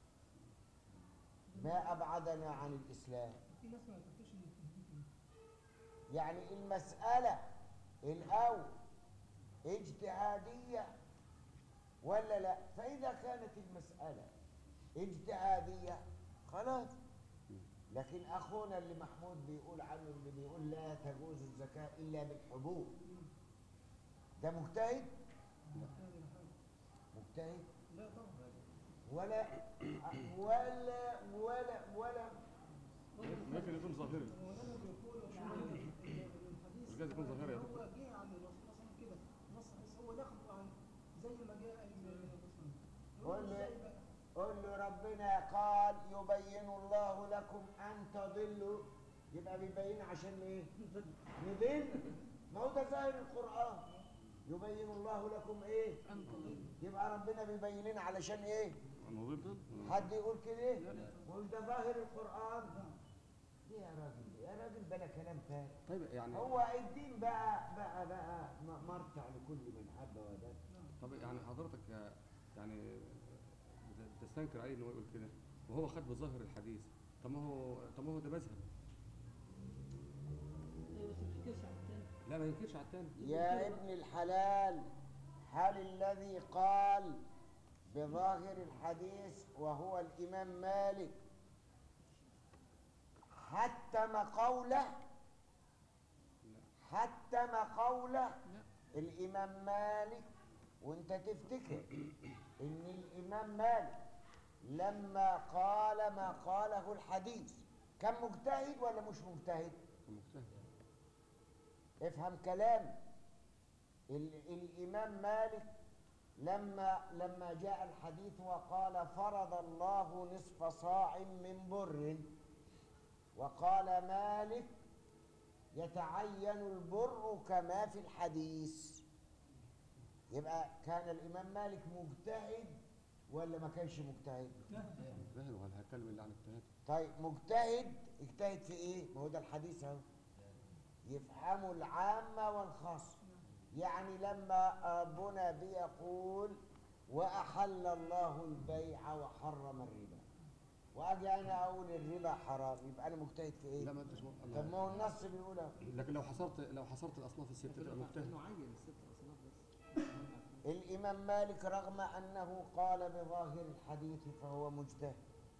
[SPEAKER 1] ما أبعدنا عن الإسلام
[SPEAKER 4] في ناس ما تعرفش ان التهديد
[SPEAKER 1] يعني المسألة الأول اجتهادية ولا لا فإذا كانت المسألة اجتهادية خلاص لكن أخونا اللي محمود بيقول عنه اللي بيقول لا تجوز الزكاة إلا بالحبوب ده مجتهد مجتهد
[SPEAKER 4] لا طبعا
[SPEAKER 1] ولا ولا ولا ولا
[SPEAKER 7] ممكن يكون ظاهري
[SPEAKER 4] مولانا بيقول ان الحديث
[SPEAKER 7] مش لازم يكون ظاهري يا
[SPEAKER 4] هو جه عن الرسول صلى الله عليه وسلم كده نص حديث هو ناخده عن زي ما جاء
[SPEAKER 1] قول له قول له ربنا قال يبين الله لكم ان تضلوا يبقى بيبين عشان ايه نضل ما هو ده ظاهر القران يبين الله لكم ايه يبقى ربنا بيبين لنا علشان ايه
[SPEAKER 7] نضل
[SPEAKER 1] حد يقول كده مش ده ظاهر القران ليه يا راجل يا راجل بلا كلام تاني
[SPEAKER 7] طيب يعني
[SPEAKER 1] هو الدين بقى بقى بقى م- مرتع لكل من حب ودان
[SPEAKER 7] طب يعني حضرتك آه، يعني بت- بتستنكر عليه ان هو يقول كده وهو خد بظاهر الحديث طب ما هو طب ما هو ده مذهب
[SPEAKER 8] ايوه بس ما ينكرش على التاني
[SPEAKER 7] لا ما ينكرش على التاني
[SPEAKER 1] يا ابن الحلال هل الذي قال بظاهر الحديث وهو الإمام مالك حتم قوله حتم قوله الإمام مالك وانت تفتكر ان الإمام مالك لما قال ما قاله الحديث كان مجتهد ولا مش مجتهد
[SPEAKER 7] مجتهد
[SPEAKER 1] افهم كلامي ال- الإمام مالك لما لما جاء الحديث وقال فرض الله نصف صاع من بر وقال مالك يتعين البر كما في الحديث يبقى كان الإمام مالك مجتهد ولا ما كانش مجتهد؟
[SPEAKER 7] مجتهد وهل هتكلم الا عن اجتهاد
[SPEAKER 1] طيب مجتهد اجتهد في ايه؟ ما هو ده الحديث اهو يفهموا العامة والخاصة يعني لما ربنا بيقول وأحل الله البيع وحرم الربا وأجي أنا أقول الربا حرام يبقى أنا مجتهد في إيه؟
[SPEAKER 7] لا ما انتش م-
[SPEAKER 1] طب ما هو النص بيقول أهو.
[SPEAKER 7] لكن لو حصرت لو حصرت الاصناف السته تبقى مجتهد
[SPEAKER 3] نعين الست اصناف بس
[SPEAKER 1] الإمام مالك رغم أنه قال بظاهر الحديث فهو مجتهد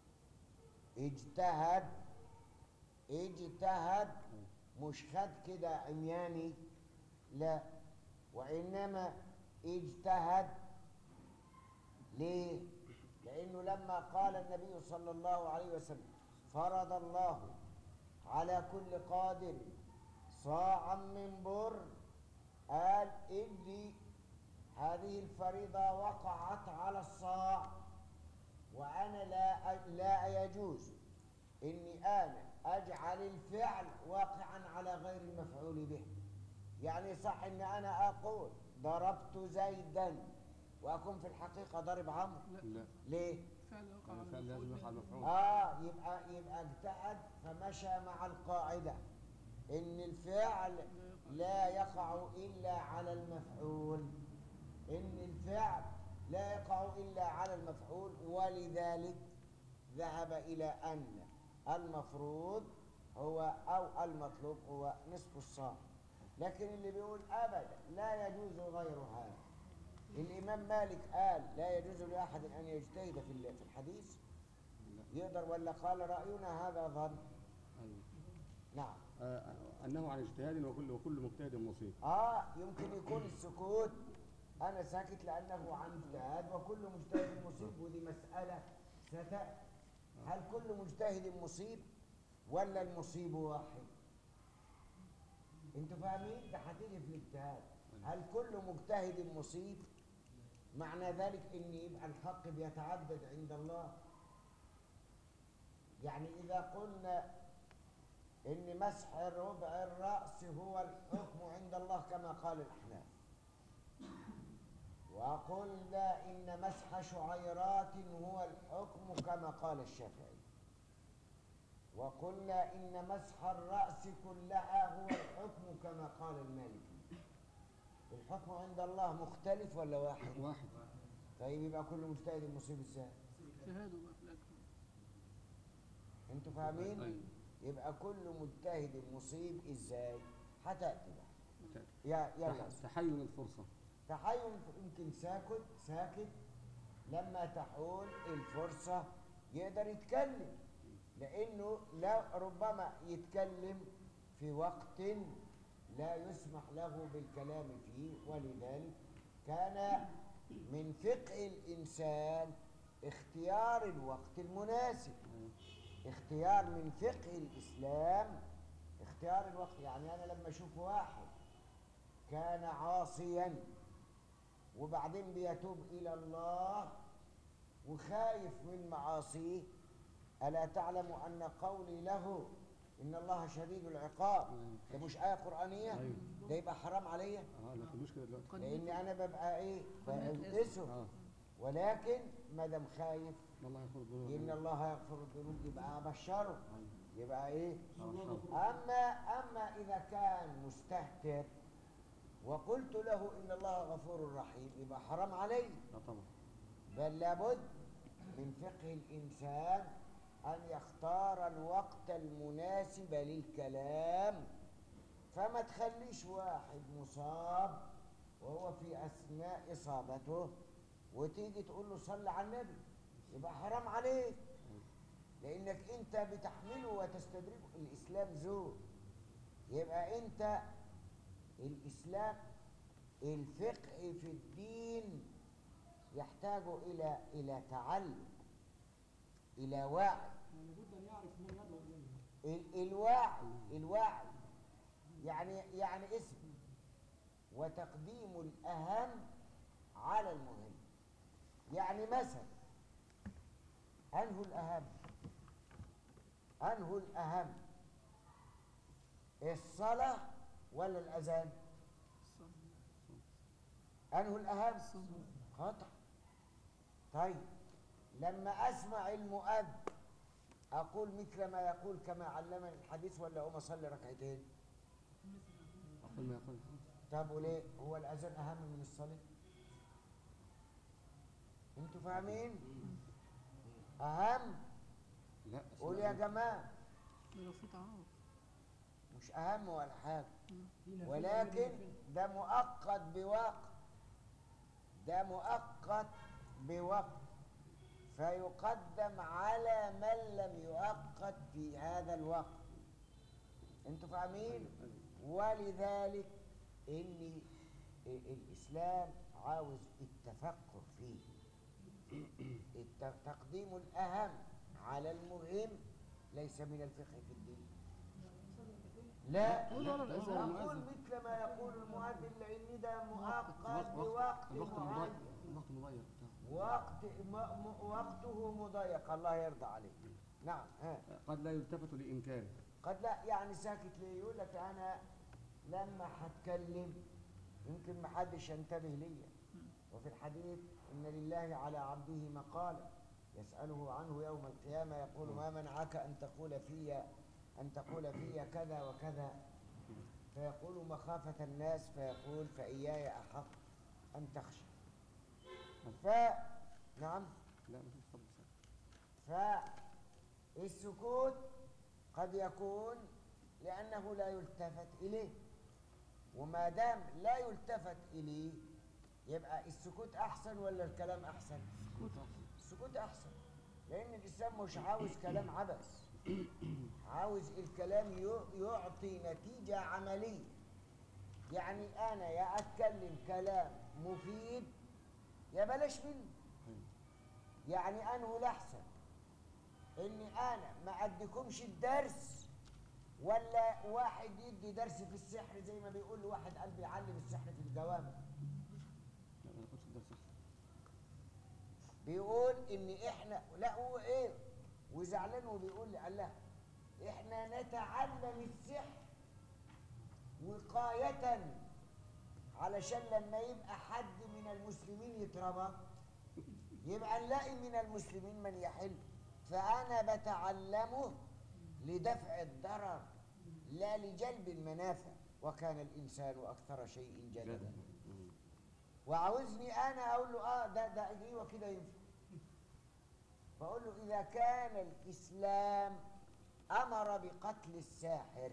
[SPEAKER 1] اجتهد اجتهد مش خد كده عمياني لا وإنما اجتهد ليه؟ لأنه لما قال النبي صلى الله عليه وسلم فرض الله على كل قادر صاعا من بر قال إني هذه الفريضة وقعت على الصاع وأنا لا لا يجوز اني انا اجعل الفعل واقعا على غير المفعول به يعني صح ان انا اقول ضربت زيدا واكون في الحقيقه ضارب عمرو
[SPEAKER 7] لا
[SPEAKER 1] ليه
[SPEAKER 2] فعل يقع على
[SPEAKER 7] الفعل لازم
[SPEAKER 2] المفعول
[SPEAKER 7] يقع على
[SPEAKER 2] به.
[SPEAKER 7] المفعول
[SPEAKER 1] اه يبقى يبقى اجتهد فمشى مع القاعده ان الفعل لا يقع الا على المفعول ان الفعل لا يقع الا على المفعول ولذلك ذهب الى ان المفروض هو او المطلوب هو نصف الصاع لكن اللي بيقول ابدا لا يجوز غير هذا الامام مالك قال لا يجوز لاحد ان يجتهد في ال- في الحديث يقدر ولا قال راينا هذا ظن
[SPEAKER 7] أيوة.
[SPEAKER 1] نعم
[SPEAKER 7] آه، انه عن اجتهاد وكل وكل مجتهد مصيب
[SPEAKER 1] اه يمكن يكون السكوت انا ساكت لانه عن اجتهاد وكل مجتهد مصيب ودي مساله ستاتي هل كل مجتهد مصيب ولا المصيب واحد انتوا فاهمين ده هتيجي في الاجتهاد هل كل مجتهد مصيب معنى ذلك ان يبقى الحق بيتعدد عند الله يعني اذا قلنا ان مسح ربع الراس هو الحكم عند الله كما قال الاحناف وقلنا ان مسح شعيرات هو الحكم كما قال الشافعي وقلنا ان مسح الراس كلها هو الحكم كما قال المالكي الحكم عند الله مختلف ولا واحد
[SPEAKER 7] واحد
[SPEAKER 1] طيب يبقى كل مجتهد مصيب ازاي
[SPEAKER 2] اجتهاده بقى في الاكل
[SPEAKER 1] انتوا فاهمين
[SPEAKER 7] أيوة.
[SPEAKER 1] يبقى كل مجتهد مصيب ازاي هتاتي بقى
[SPEAKER 7] تأتي.
[SPEAKER 1] يا يلا
[SPEAKER 7] تح- تحين الفرصة
[SPEAKER 1] تحين يمكن ساكت ساكت لما تحول الفرصة يقدر يتكلم لأنه لا ربما يتكلم في وقت لا يسمح له بالكلام فيه ولذلك كان من فقه الإنسان اختيار الوقت المناسب اختيار من فقه الإسلام اختيار الوقت يعني أنا لما أشوف واحد كان عاصيا وبعدين بيتوب إلى الله وخايف من معاصيه ألا تعلم أن قولي له إن الله شديد العقاب ده مش آية قرآنية
[SPEAKER 7] أيوة.
[SPEAKER 1] ده يبقى حرام عليا
[SPEAKER 7] اه لا تقولوش كده دلوقتي
[SPEAKER 1] لأن أنا ببقى إيه بقدسه
[SPEAKER 7] اه
[SPEAKER 1] ولكن ما دام خايف
[SPEAKER 7] إن الله يغفر الذنوب
[SPEAKER 1] إن الله يغفر الذنوب يبقى أبشره يبقى إيه
[SPEAKER 7] أبشره.
[SPEAKER 1] أما أما إذا كان مستهتر وقلت له إن الله غفور رحيم يبقى حرام علي
[SPEAKER 7] لا طبعا
[SPEAKER 1] بل لابد من فقه الإنسان أن يختار الوقت المناسب للكلام فما تخليش واحد مصاب وهو في أثناء إصابته وتيجي تقول له صل على النبي يبقى حرام عليك لأنك أنت بتحمله وتستدرجه الإسلام ذوق يبقى أنت الإسلام الفقه في الدين يحتاج إلى إلى تعلم إلى وعي
[SPEAKER 4] يعني لابد ان يعرف من يدعو اليه
[SPEAKER 1] ال- الوعي الوعي يعني يعني اسم وتقديم الأهم على المهم يعني مثلا أنه الأهم أنه الأهم الصلاة ولا الأذان أنه الأهم قطع طيب لما أسمع المؤذن أقول مثل ما يقول كما علمني الحديث ولا أقوم أصلي ركعتين
[SPEAKER 7] أقول ما يقول
[SPEAKER 1] طب وليه هو الأذان أهم من الصلاة أنتوا فاهمين أهم
[SPEAKER 7] لا
[SPEAKER 1] قول يا جماعة
[SPEAKER 2] ده لو في تعارض
[SPEAKER 1] مش أهم ولا حاجة
[SPEAKER 4] فينا
[SPEAKER 1] ولكن ده مؤقت بوقت ده مؤقت بوقت فيقدم على من لم يؤقت في هذا الوقت انتوا فاهمين ولذلك ان الاسلام عاوز التفكر فيه الت- تقديم الاهم على المهم ليس من الفقه في الدين لا
[SPEAKER 7] لا، لا، لا،
[SPEAKER 1] أقول
[SPEAKER 7] المؤذن.
[SPEAKER 1] مثل ما يقول المؤذن لأن ده مؤقت
[SPEAKER 7] الوقت
[SPEAKER 1] بوقت
[SPEAKER 7] الوقت مضيق
[SPEAKER 1] معين
[SPEAKER 7] الوقت مضيق بتاع.
[SPEAKER 1] وقت م- م- وقته مضيق الله يرضى عليك نعم ها
[SPEAKER 7] قد لا يلتفت لإمكانه
[SPEAKER 1] قد لا يعني ساكت ليه يقول لك انا لما هتكلم يمكن ما حدش ينتبه ليا وفي الحديث ان لله على عبده مقالا يساله عنه يوم القيامه يقول ما منعك ان تقول في ان تقول في كذا وكذا فيقول مخافه الناس فيقول فاياي احق ان تخشى ف نعم
[SPEAKER 7] لا مفيش فضل ساعة.
[SPEAKER 1] فالسكوت قد يكون لأنه لا يلتفت إليه وما دام لا يلتفت إليه يبقى السكوت أحسن ولا الكلام أحسن؟ السكوت أحسن لأن الإنسان مش عاوز كلام عبث عاوز الكلام ي- يعطي نتيجة عملية يعني أنا يا أتكلم كلام مفيد يا بلاش منه يعني أنه الأحسن إني أنا ما أديكمش الدرس ولا واحد يدي درس في السحر زي ما بيقول واحد قال بيعلم السحر في الجوامع
[SPEAKER 7] لا ما ناخدش الدرس أحسن.
[SPEAKER 1] بيقول ان احنا لا هو ايه وزعلان وبيقول لي قال لها احنا نتعلم السحر وقاية علشان لما يبقى حد من المسلمين يتربط يبقى نلاقي من المسلمين من يحل فأنا بتعلمه لدفع الضرر لا لجلب المنافع وكان الإنسان أكثر شيء جدلا
[SPEAKER 7] مم.
[SPEAKER 1] وعاوزني انا اقول له اه ده ده ايوه كده ينفع فاقول له اذا كان الاسلام امر بقتل الساحر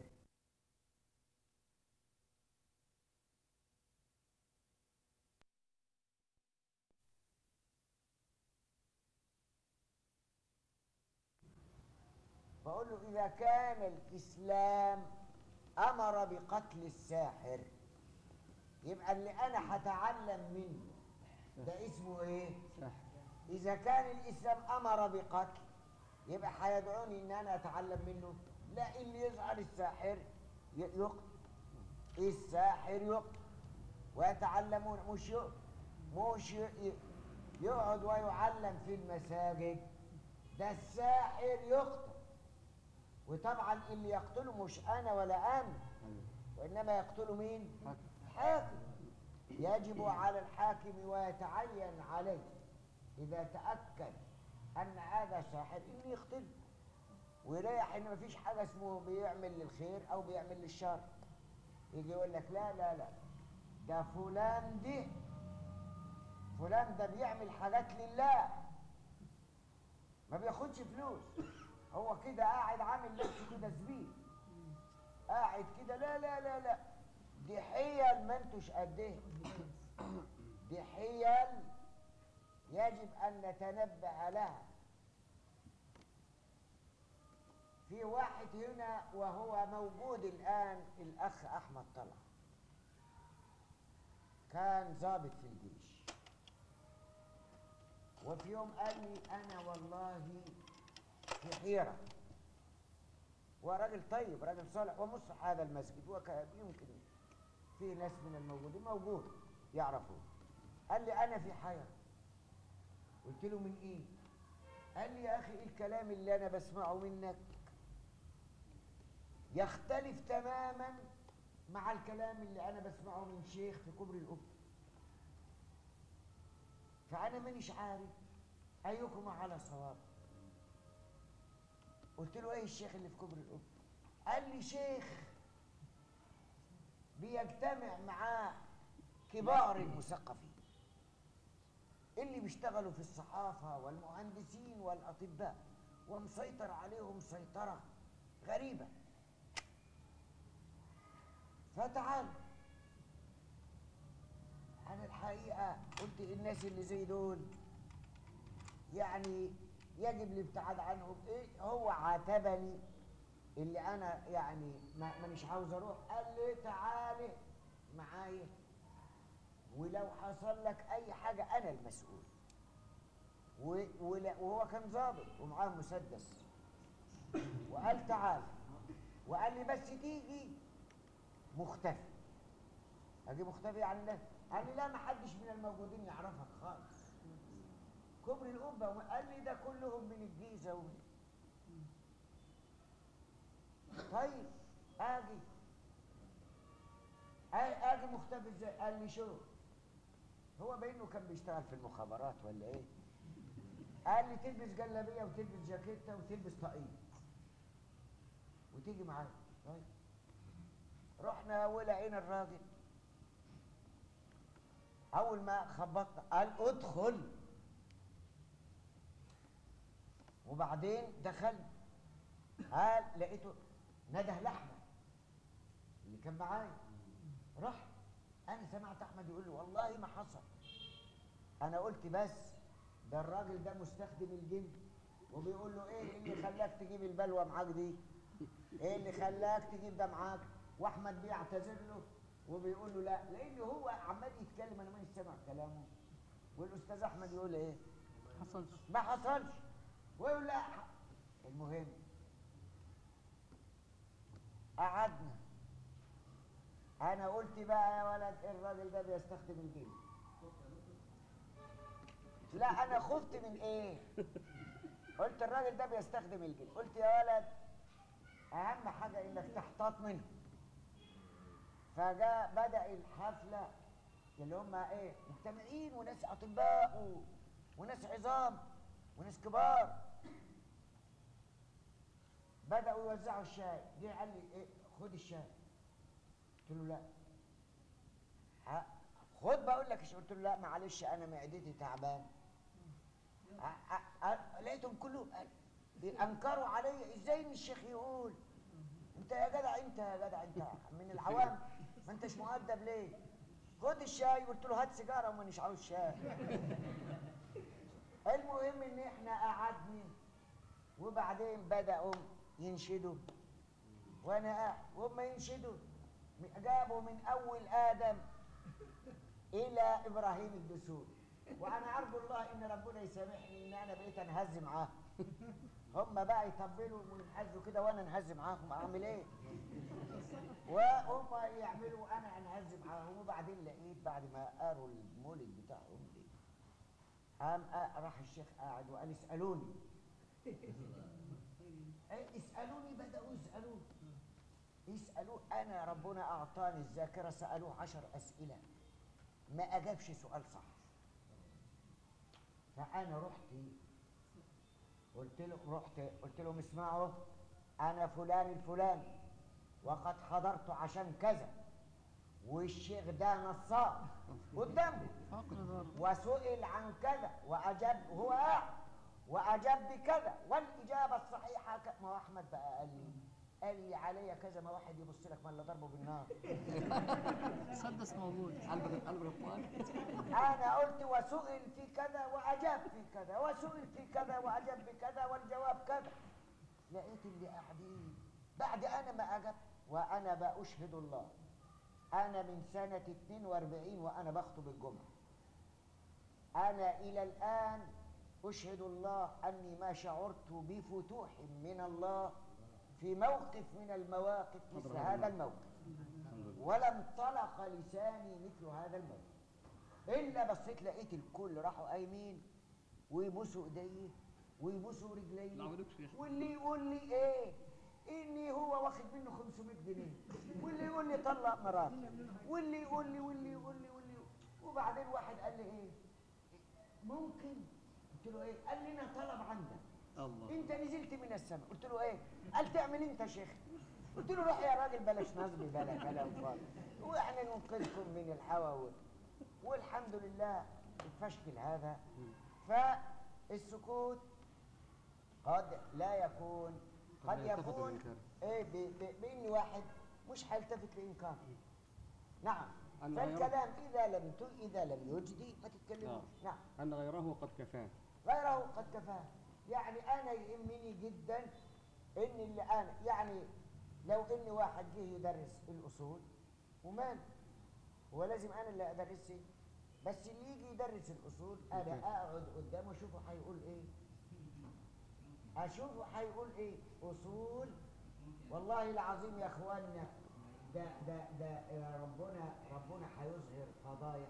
[SPEAKER 1] بقول له إذا كان الإسلام أمر بقتل الساحر يبقى اللي أنا هتعلم منه ده اسمه إيه؟
[SPEAKER 7] ساحر
[SPEAKER 1] إذا كان الإسلام أمر بقتل يبقى هيدعوني إن أنا أتعلم منه لا اللي يظهر الساحر ي- يقتل الساحر يقتل ويتعلمون مش يقتل مش ي- ي- يقعد ويعلم في المساجد ده الساحر يقتل وطبعا اللي يقتله مش أنا ولا أنت
[SPEAKER 7] أيوه
[SPEAKER 1] وإنما يقتل مين؟
[SPEAKER 7] حاكم.
[SPEAKER 1] حاكم يجب على الحاكم ويتعين عليه إذا تأكد أن هذا ساحر إنه يقتله ويريح إن مفيش حاجة اسمه بيعمل للخير أو بيعمل للشر يجي يقول لك لا لا لا ده فلان ده فلان ده بيعمل حاجات لله ما بياخدش فلوس هو كده قاعد عامل نفسه كده زبيب قاعد كده لا لا لا لا دي حيل ما انتوش قدها دي حيل يجب ان نتنبه لها في واحد هنا وهو موجود الان الاخ احمد طلع كان ضابط في الجيش وفي يوم قال لي انا والله في حيره وراجل طيب راجل صالح ومصلح هذا المسجد وكان يمكن في ناس من الموجودين موجود يعرفوه قال لي انا في حيره قلت له من ايه قال لي يا اخي إيه الكلام اللي انا بسمعه منك يختلف تماما مع الكلام اللي انا بسمعه من شيخ في كبر الأب فانا مانيش عارف ايكما على صواب قلت له ايه الشيخ اللي في كبر الأب قال لي شيخ بيجتمع معاه كبار المثقفين اللي بيشتغلوا في الصحافة والمهندسين والأطباء ومسيطر عليهم سيطرة غريبة فتعال أنا الحقيقة قلت الناس اللي زي دول يعني يجب الابتعاد عنهم ايه هو عاتبني اللي انا يعني ما مانيش عاوز اروح قال لي تعالي معايا ولو حصل لك اي حاجه انا المسؤول و- ولا- وهو كان ظابط ومعاه مسدس وقال تعال وقال لي بس تيجي مختفي اجي مختفي عن الناس قال لي لا ما حدش من الموجودين يعرفك خالص كبر القبه قال لي ده كلهم من الجيزه ومن طيب اجي آ- اجي مختفي ازاي قال لي شو هو بانه كان بيشتغل في المخابرات ولا ايه قال لي تلبس جلابيه وتلبس جاكيته وتلبس طاقيه وتيجي معايا طيب رحنا ولقينا الراجل اول ما خبطنا قال ادخل وبعدين دخلنا قال لقيته نده لحمه اللي كان معايا راح انا سمعت احمد يقول له والله ما حصل انا قلت بس ده الراجل ده مستخدم الجن وبيقول له ايه اللي خلاك تجيب البلوه معاك دي ايه اللي خلاك تجيب ده معاك واحمد بيعتذر له وبيقول له لا لان هو عمال يتكلم انا مانيش سامع كلامه والاستاذ احمد يقول ايه
[SPEAKER 2] حصلش
[SPEAKER 1] ما حصلش ويقول لا ح- المهم قعدنا انا قلت بقى يا ولد الراجل ده بيستخدم الجن لا انا خفت من ايه قلت الراجل ده بيستخدم الجن قلت يا ولد اهم حاجه انك تحتاط منه فجاء بدا الحفله اللي هم ايه مجتمعين وناس اطباء و... وناس عظام وناس كبار بداوا يوزعوا الشاي جه قال لي ايه خد الشاي قلت له لا ها، خد بقول لك إيش؟ قلت له لا معلش انا معدتي تعبان ع- ع- ع- لقيتهم كلهم قال- انكروا علي ازاي إن الشيخ يقول انت يا جدع انت يا جدع انت من العوام ما انتش مؤدب ليه خد الشاي قلت له هات سيجاره ومانيش عاوز شاي المهم ان احنا قعدنا وبعدين بداوا ينشدوا وانا قاعد وهم ينشدوا جابوا من اول ادم الى ابراهيم الدسوقي وانا ارجو الله ان ربنا يسامحني ان انا بقيت انهز معاهم هم بقى يطبلوا وينهزوا كده وانا انهز معاهم اعمل ايه وهم يعملوا وانا انهز معاهم وبعدين لقيت بعد ما قروا المولد بتاعهم دي قام آه راح الشيخ قاعد وقال اسالوني إيه، اسالوني بداوا يسالوني يسالوه انا ربنا اعطاني الذاكره سالوه عشر اسئله ما اجابش سؤال صح فانا رحت قلت لهم رحت قلت لهم اسمعوا انا فلان الفلاني وقد حضرت عشان كذا والشيخ ده نصاب قدامه
[SPEAKER 2] فقر ضرب
[SPEAKER 1] وسئل عن كذا واجاب وهو قاعد واجاب بكذا والاجابه الصحيحه ك... ما هو احمد بقى قال لي قال لي عليا كذا ما واحد يبص لك ما اللي ضربه بالنار
[SPEAKER 2] مسدس موجود
[SPEAKER 7] قلبك قلبك طوال
[SPEAKER 1] انا قلت وسئل في كذا واجاب في كذا وسئل في كذا واجاب بكذا والجواب كذا لقيت اللي قاعدين بعد انا ما اجبت وانا باشهد الله انا من سنه 42 وانا بخطب الجمعه انا الى الان اشهد الله اني ما شعرت بفتوح من الله في موقف من المواقف مثل هذا الموقف ولا انطلق لساني مثل هذا الموقف الا بصيت لقيت الكل راحوا قايمين ويبوسوا ايديه ويبوسوا
[SPEAKER 7] لا
[SPEAKER 1] رجليه
[SPEAKER 7] عملوكش يا أخي.
[SPEAKER 1] واللي يقول لي ايه اني هو واخد منه 500 جنيه واللي يقول لي طلق مراتي واللي يقول لي واللي يقول لي واللي يقول وبعدين واحد قال لي ايه ممكن قلت له ايه قال لي انا طلب عندك
[SPEAKER 7] الله
[SPEAKER 1] انت نزلت من السماء قلت له ايه قال تعمل انت يا شيخ قلت له روح يا راجل بلاش نصب بلا كلام فاضي واحنا ننقذكم من الهوى وال- والحمد لله الفشكل هذا فالسكوت قد لا يكون قد
[SPEAKER 7] لا يلتفت
[SPEAKER 1] يكون
[SPEAKER 7] للإنكار.
[SPEAKER 1] ايه ب- ب- بان واحد مش هيلتفت لانكار نعم
[SPEAKER 7] أن
[SPEAKER 1] فالكلام اذا لم ت- اذا لم يجدي ما تتكلموش نعم
[SPEAKER 7] أن غيره قد كفاه
[SPEAKER 1] غيره قد كفاه يعني انا يهمني جدا ان اللي انا يعني لو ان واحد جه يدرس الاصول ومال هو لازم انا اللي ادرسه بس اللي يجي يدرس الاصول انا اقعد قدامه اشوفه هيقول ايه اشوفه هيقول ايه اصول والله العظيم يا اخواننا ده ده ده يا ربنا ربنا هيظهر فضايح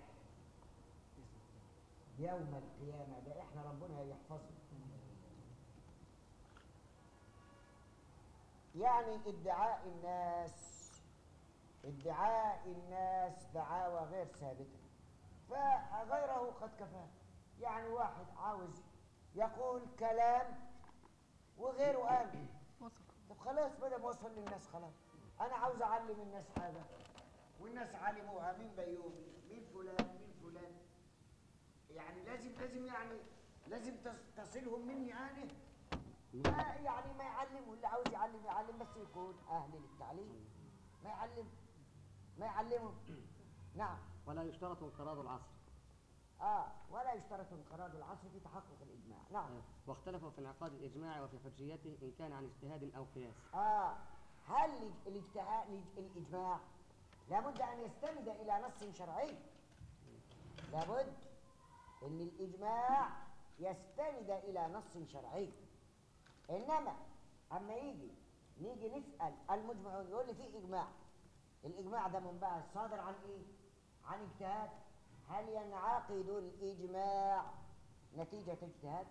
[SPEAKER 1] يوم القيامة ده احنا ربنا يحفظنا يعني ادعاء الناس ادعاء الناس دعاوى غير ثابتة فغيره قد كفاه يعني واحد عاوز يقول كلام وغيره قال
[SPEAKER 2] وصل
[SPEAKER 1] طب خلاص بدل ما وصل للناس خلاص انا عاوز اعلم الناس حاجه والناس علموها مين بيومي مين فلان مين فلان يعني لازم لازم يعني لازم تص- تصلهم مني انا ما يعني ما يعلمه اللي عاوز يعلم يعلم بس يكون اهل للتعليم ما يعلم ما يعلمه نعم
[SPEAKER 3] ولا يشترط انقراض العصر
[SPEAKER 1] اه ولا يشترط انقراض العصر في تحقق الاجماع نعم
[SPEAKER 3] واختلفوا في انعقاد الإجماع وفي حجيته إن كان عن اجتهاد أو قياس
[SPEAKER 1] آه هل الاج- الاجتهاد الاج- الإجماع لابد أن يستند إلى نص شرعي لابد أن الإجماع يستند إلى نص شرعي إنما أما يجي نيجي نسأل المجمعون يقول لي في إجماع الإجماع ده منبعث صادر عن إيه؟ عن اجتهاد هل ينعقد الإجماع نتيجة اجتهاد؟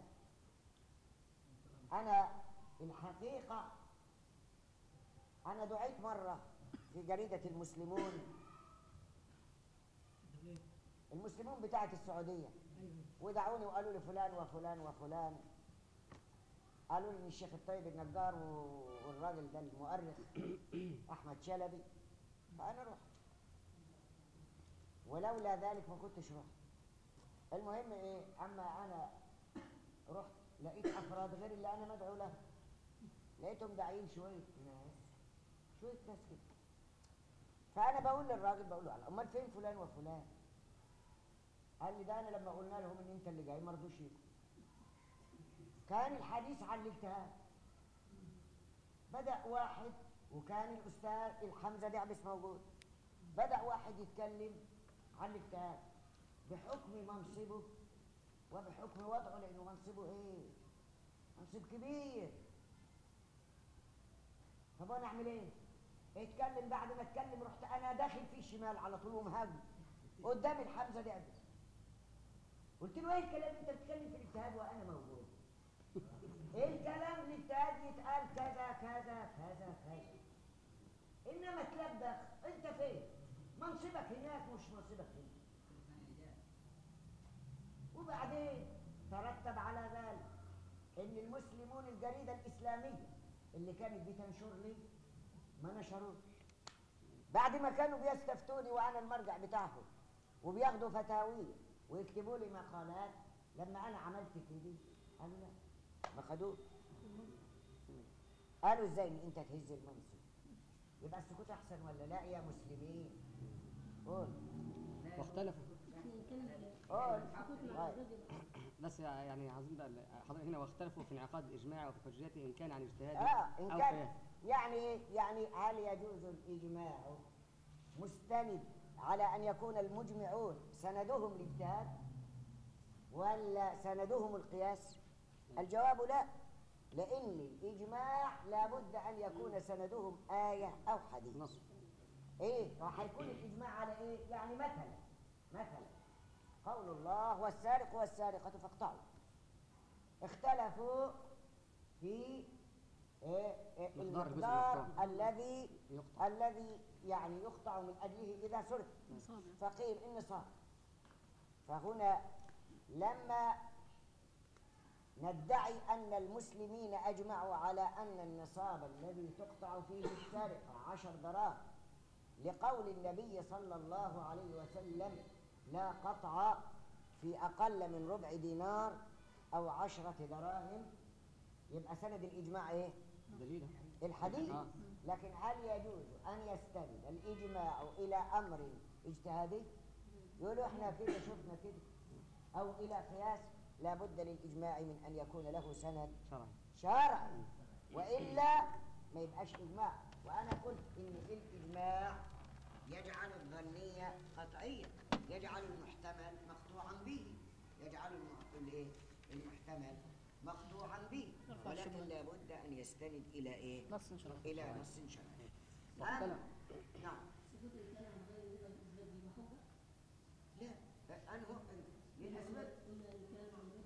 [SPEAKER 1] أنا الحقيقة أنا دعيت مرة في جريدة المسلمون المسلمون بتاعت السعودية ودعوني وقالوا لي فلان وفلان وفلان قالوا لي إن الشيخ الطيب النجار و- والراجل ده المؤرخ أحمد شلبي فأنا رحت ولولا ذلك ما كنتش رحت المهم إيه أما أنا رحت لقيت أفراد غير اللي أنا مدعو له لقيتهم داعين شوية ناس شوية ناس كده فأنا بقول للراجل بقول له أمال فين فلان وفلان؟ قال لي ده أنا لما قلنا لهم إن أنت اللي جاي ما رضوش يجوا كان الحديث عن الاجتهاد بدأ واحد وكان الأستاذ الحمزة دعبس موجود بدأ واحد يتكلم عن الاجتهاد بحكم منصبه وبحكم وضعه لأنه منصبه إيه؟ منصب كبير طب انا اعمل ايه؟ اتكلم بعد ما اتكلم رحت انا داخل في الشمال على طول ومهاجم قدام الحمزه دعبس قلت له ايه الكلام اللي انت بتتكلم في الاجتهاد وانا موجود؟ ايه الكلام الاجتهاد يتقال كذا كذا كذا كذا انما تلبخ انت فين؟ منصبك هناك مش منصبك هنا وبعدين ترتب على ذلك ان المسلمون الجريده الاسلاميه اللي كانت بتنشر لي ما نشروش بعد ما كانوا بيستفتوني وانا المرجع بتاعهم وبياخدوا فتاوي ويكتبوا لي مقالات لما انا عملت كده قالوا لا ما خدوش قالوا ازاي ان انت تهز المنصب يبقى السكوت احسن ولا لا يا مسلمين قول
[SPEAKER 3] واختلفوا
[SPEAKER 1] قول طيب.
[SPEAKER 3] بس يعني عايزين بقى حضرتك هنا واختلفوا في انعقاد الإجماع وفي حجيته إن كان عن اجتهاد
[SPEAKER 1] اه ان
[SPEAKER 3] أو
[SPEAKER 1] كان
[SPEAKER 3] قياس
[SPEAKER 1] يعني إيه؟ يعني هل يجوز الاجماع مستند على ان يكون المجمعون سندهم الاجتهاد ولا سندهم القياس الجواب لا لان الاجماع لابد ان يكون سندهم ايه او حديث
[SPEAKER 3] نص
[SPEAKER 1] ايه وهيكون الاجماع على ايه يعني مثلا مثلا قول الله والسارق والسارقه فاقطعوا اختلفوا في إيه إيه
[SPEAKER 3] مقدار الجزء
[SPEAKER 1] المقدار
[SPEAKER 3] المقطوع.
[SPEAKER 1] الذي
[SPEAKER 3] يقطع.
[SPEAKER 1] الذي يعني يقطع من اجله اذا سرق
[SPEAKER 2] نصاب يعني.
[SPEAKER 1] فقيل النصاب فهنا لما ندعي أن المسلمين أجمعوا على أن النصاب الذي تقطع فيه السرقة عشر دراهم لقول النبي صلى الله عليه وسلم لا قطع في أقل من ربع دينار أو عشرة دراهم يبقى سند الإجماع إيه؟
[SPEAKER 3] دليل
[SPEAKER 1] الحديث
[SPEAKER 3] آه.
[SPEAKER 1] لكن هل يجوز أن يستند الإجماع إلى أمر اجتهادي يقولوا إحنا كده شفنا كده أو إلى قياس لابد للإجماع من أن يكون له سند
[SPEAKER 3] شرعي
[SPEAKER 1] شرعي وإلا ما يبقاش إجماع وأنا قلت إن الإجماع يجعل الظنية قطعية يجعل المحتمل مقطوعا به يجعل الم- الإيه؟ المحتمل مقطوعا به ولكن لابد أن يستند إلى إيه؟
[SPEAKER 2] نص شرعي
[SPEAKER 1] إلى نص شرعي
[SPEAKER 3] واختلف.
[SPEAKER 1] أما- نعم لا أنه للأسباب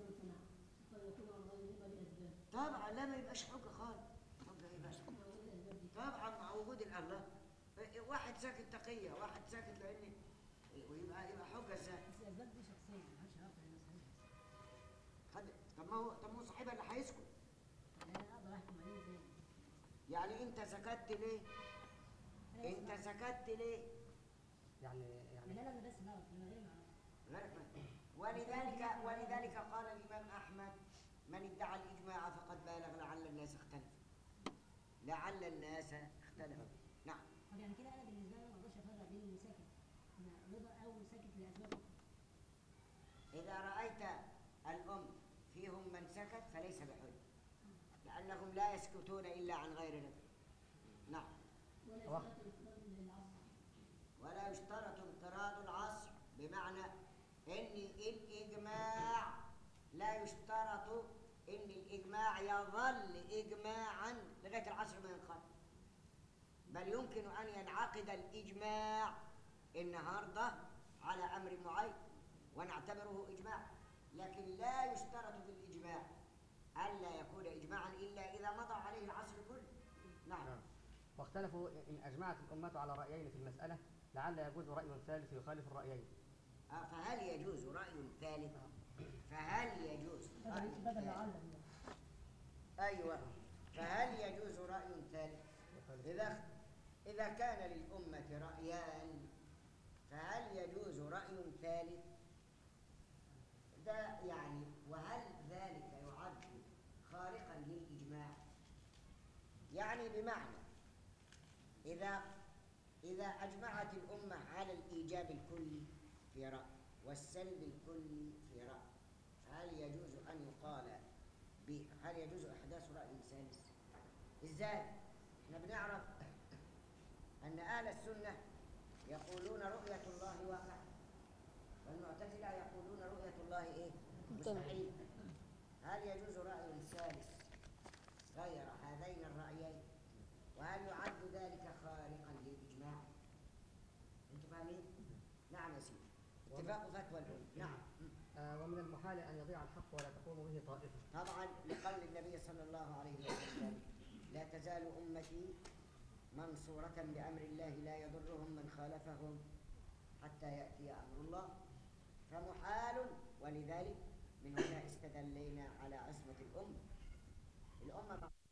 [SPEAKER 1] طبعا لا ما يبقاش حجة خالص حجة ما يبقاش طبعا مع وجود الله واحد ساكت تقية واحد ساكت لأن ويبقى يبقى حجة ازاي؟
[SPEAKER 10] بس الاسباب دي شخصيه ما حدش هيعرف ان صحيح
[SPEAKER 1] حد طب ما هو طب ما هو صاحبها اللي هيسكت
[SPEAKER 10] انا اقدر احكم عليه ازاي
[SPEAKER 1] يعني انت سكت ليه؟
[SPEAKER 10] أنا
[SPEAKER 1] انت
[SPEAKER 10] بس-
[SPEAKER 1] سكت ليه؟
[SPEAKER 3] يعني
[SPEAKER 10] يعني
[SPEAKER 3] يعني
[SPEAKER 10] انا اللي بس بعرف انا غير معرف
[SPEAKER 1] غيرك ما- ولذلك ولذلك قال الإمام أحمد من ادعى الإجماع فقد بالغ لعل الناس اختلفوا لعل الناس اختلفوا نعم
[SPEAKER 10] طب يعني كده انا بالنسبه لي ما اقدرش افرق بين اللي ساكت أنا رضا او ساكت لاسباب اخرى
[SPEAKER 1] إذا رأيت الأم فيهم من سكت فليس بحج لأنهم لا يسكتون إلا عن غير رضا نعم
[SPEAKER 10] ولا
[SPEAKER 3] واحد.
[SPEAKER 10] اشتراط الافتراض للعصر
[SPEAKER 1] ولا يشترط انقراض العصر بمعنى ان الاجماع لا يشترط ان الاجماع يظل اجماعا لغايه العصر ما ينقرض بل يمكن ان ينعقد الاجماع النهارده على امر معين ونعتبره اجماع لكن لا يشترط في الاجماع الا يكون اجماعا الا اذا مضى عليه العصر كله نعم
[SPEAKER 3] نعم. واختلفوا إن أجمعت الأمة على رأيين في المسألة لعل يجوز رأي ثالث يخالف الرأيين
[SPEAKER 1] آه، فهل يجوز رأي ثالث؟ فهل يجوز رأي
[SPEAKER 10] بدل بدل
[SPEAKER 1] ثالث؟
[SPEAKER 10] لعل
[SPEAKER 1] أيوة فهل يجوز رأي ثالث؟ إذا إذا كان للأمة رأيان فهل يجوز رأي ثالث؟ ده يعني وهل ذلك يعد خارقا للإجماع؟ يعني بمعنى إذا إذا أجمعت الأمة على الإيجاب الكلي في رأي والسلب الكلي في رأي هل يجوز أن يقال ب هل يجوز إحداث رأي ثالث؟ إزاي؟ إحنا بنعرف أن أهل السنة يقولون رؤية الله واقع والمعتزلة يقولون رؤية الله إيه؟ مستحيل هل يجوز رأي ثالث غير هذين الرأيين؟ وهل يعد ذلك خارقا للإجماع؟ أنتم فاهمين؟ نعم يا سيدي اتفاق فتوى الأمة نعم
[SPEAKER 3] آه ومن المحال أن يضيع الحق ولا تقوم به طائفة
[SPEAKER 1] طبعا لقول النبي صلى الله عليه وسلم لا تزال أمتي منصورة بأمر الله لا يضرهم من خالفهم حتى يأتي أمر الله فمحال ولذلك من هنا استدلينا على عصمة الأمة الأمة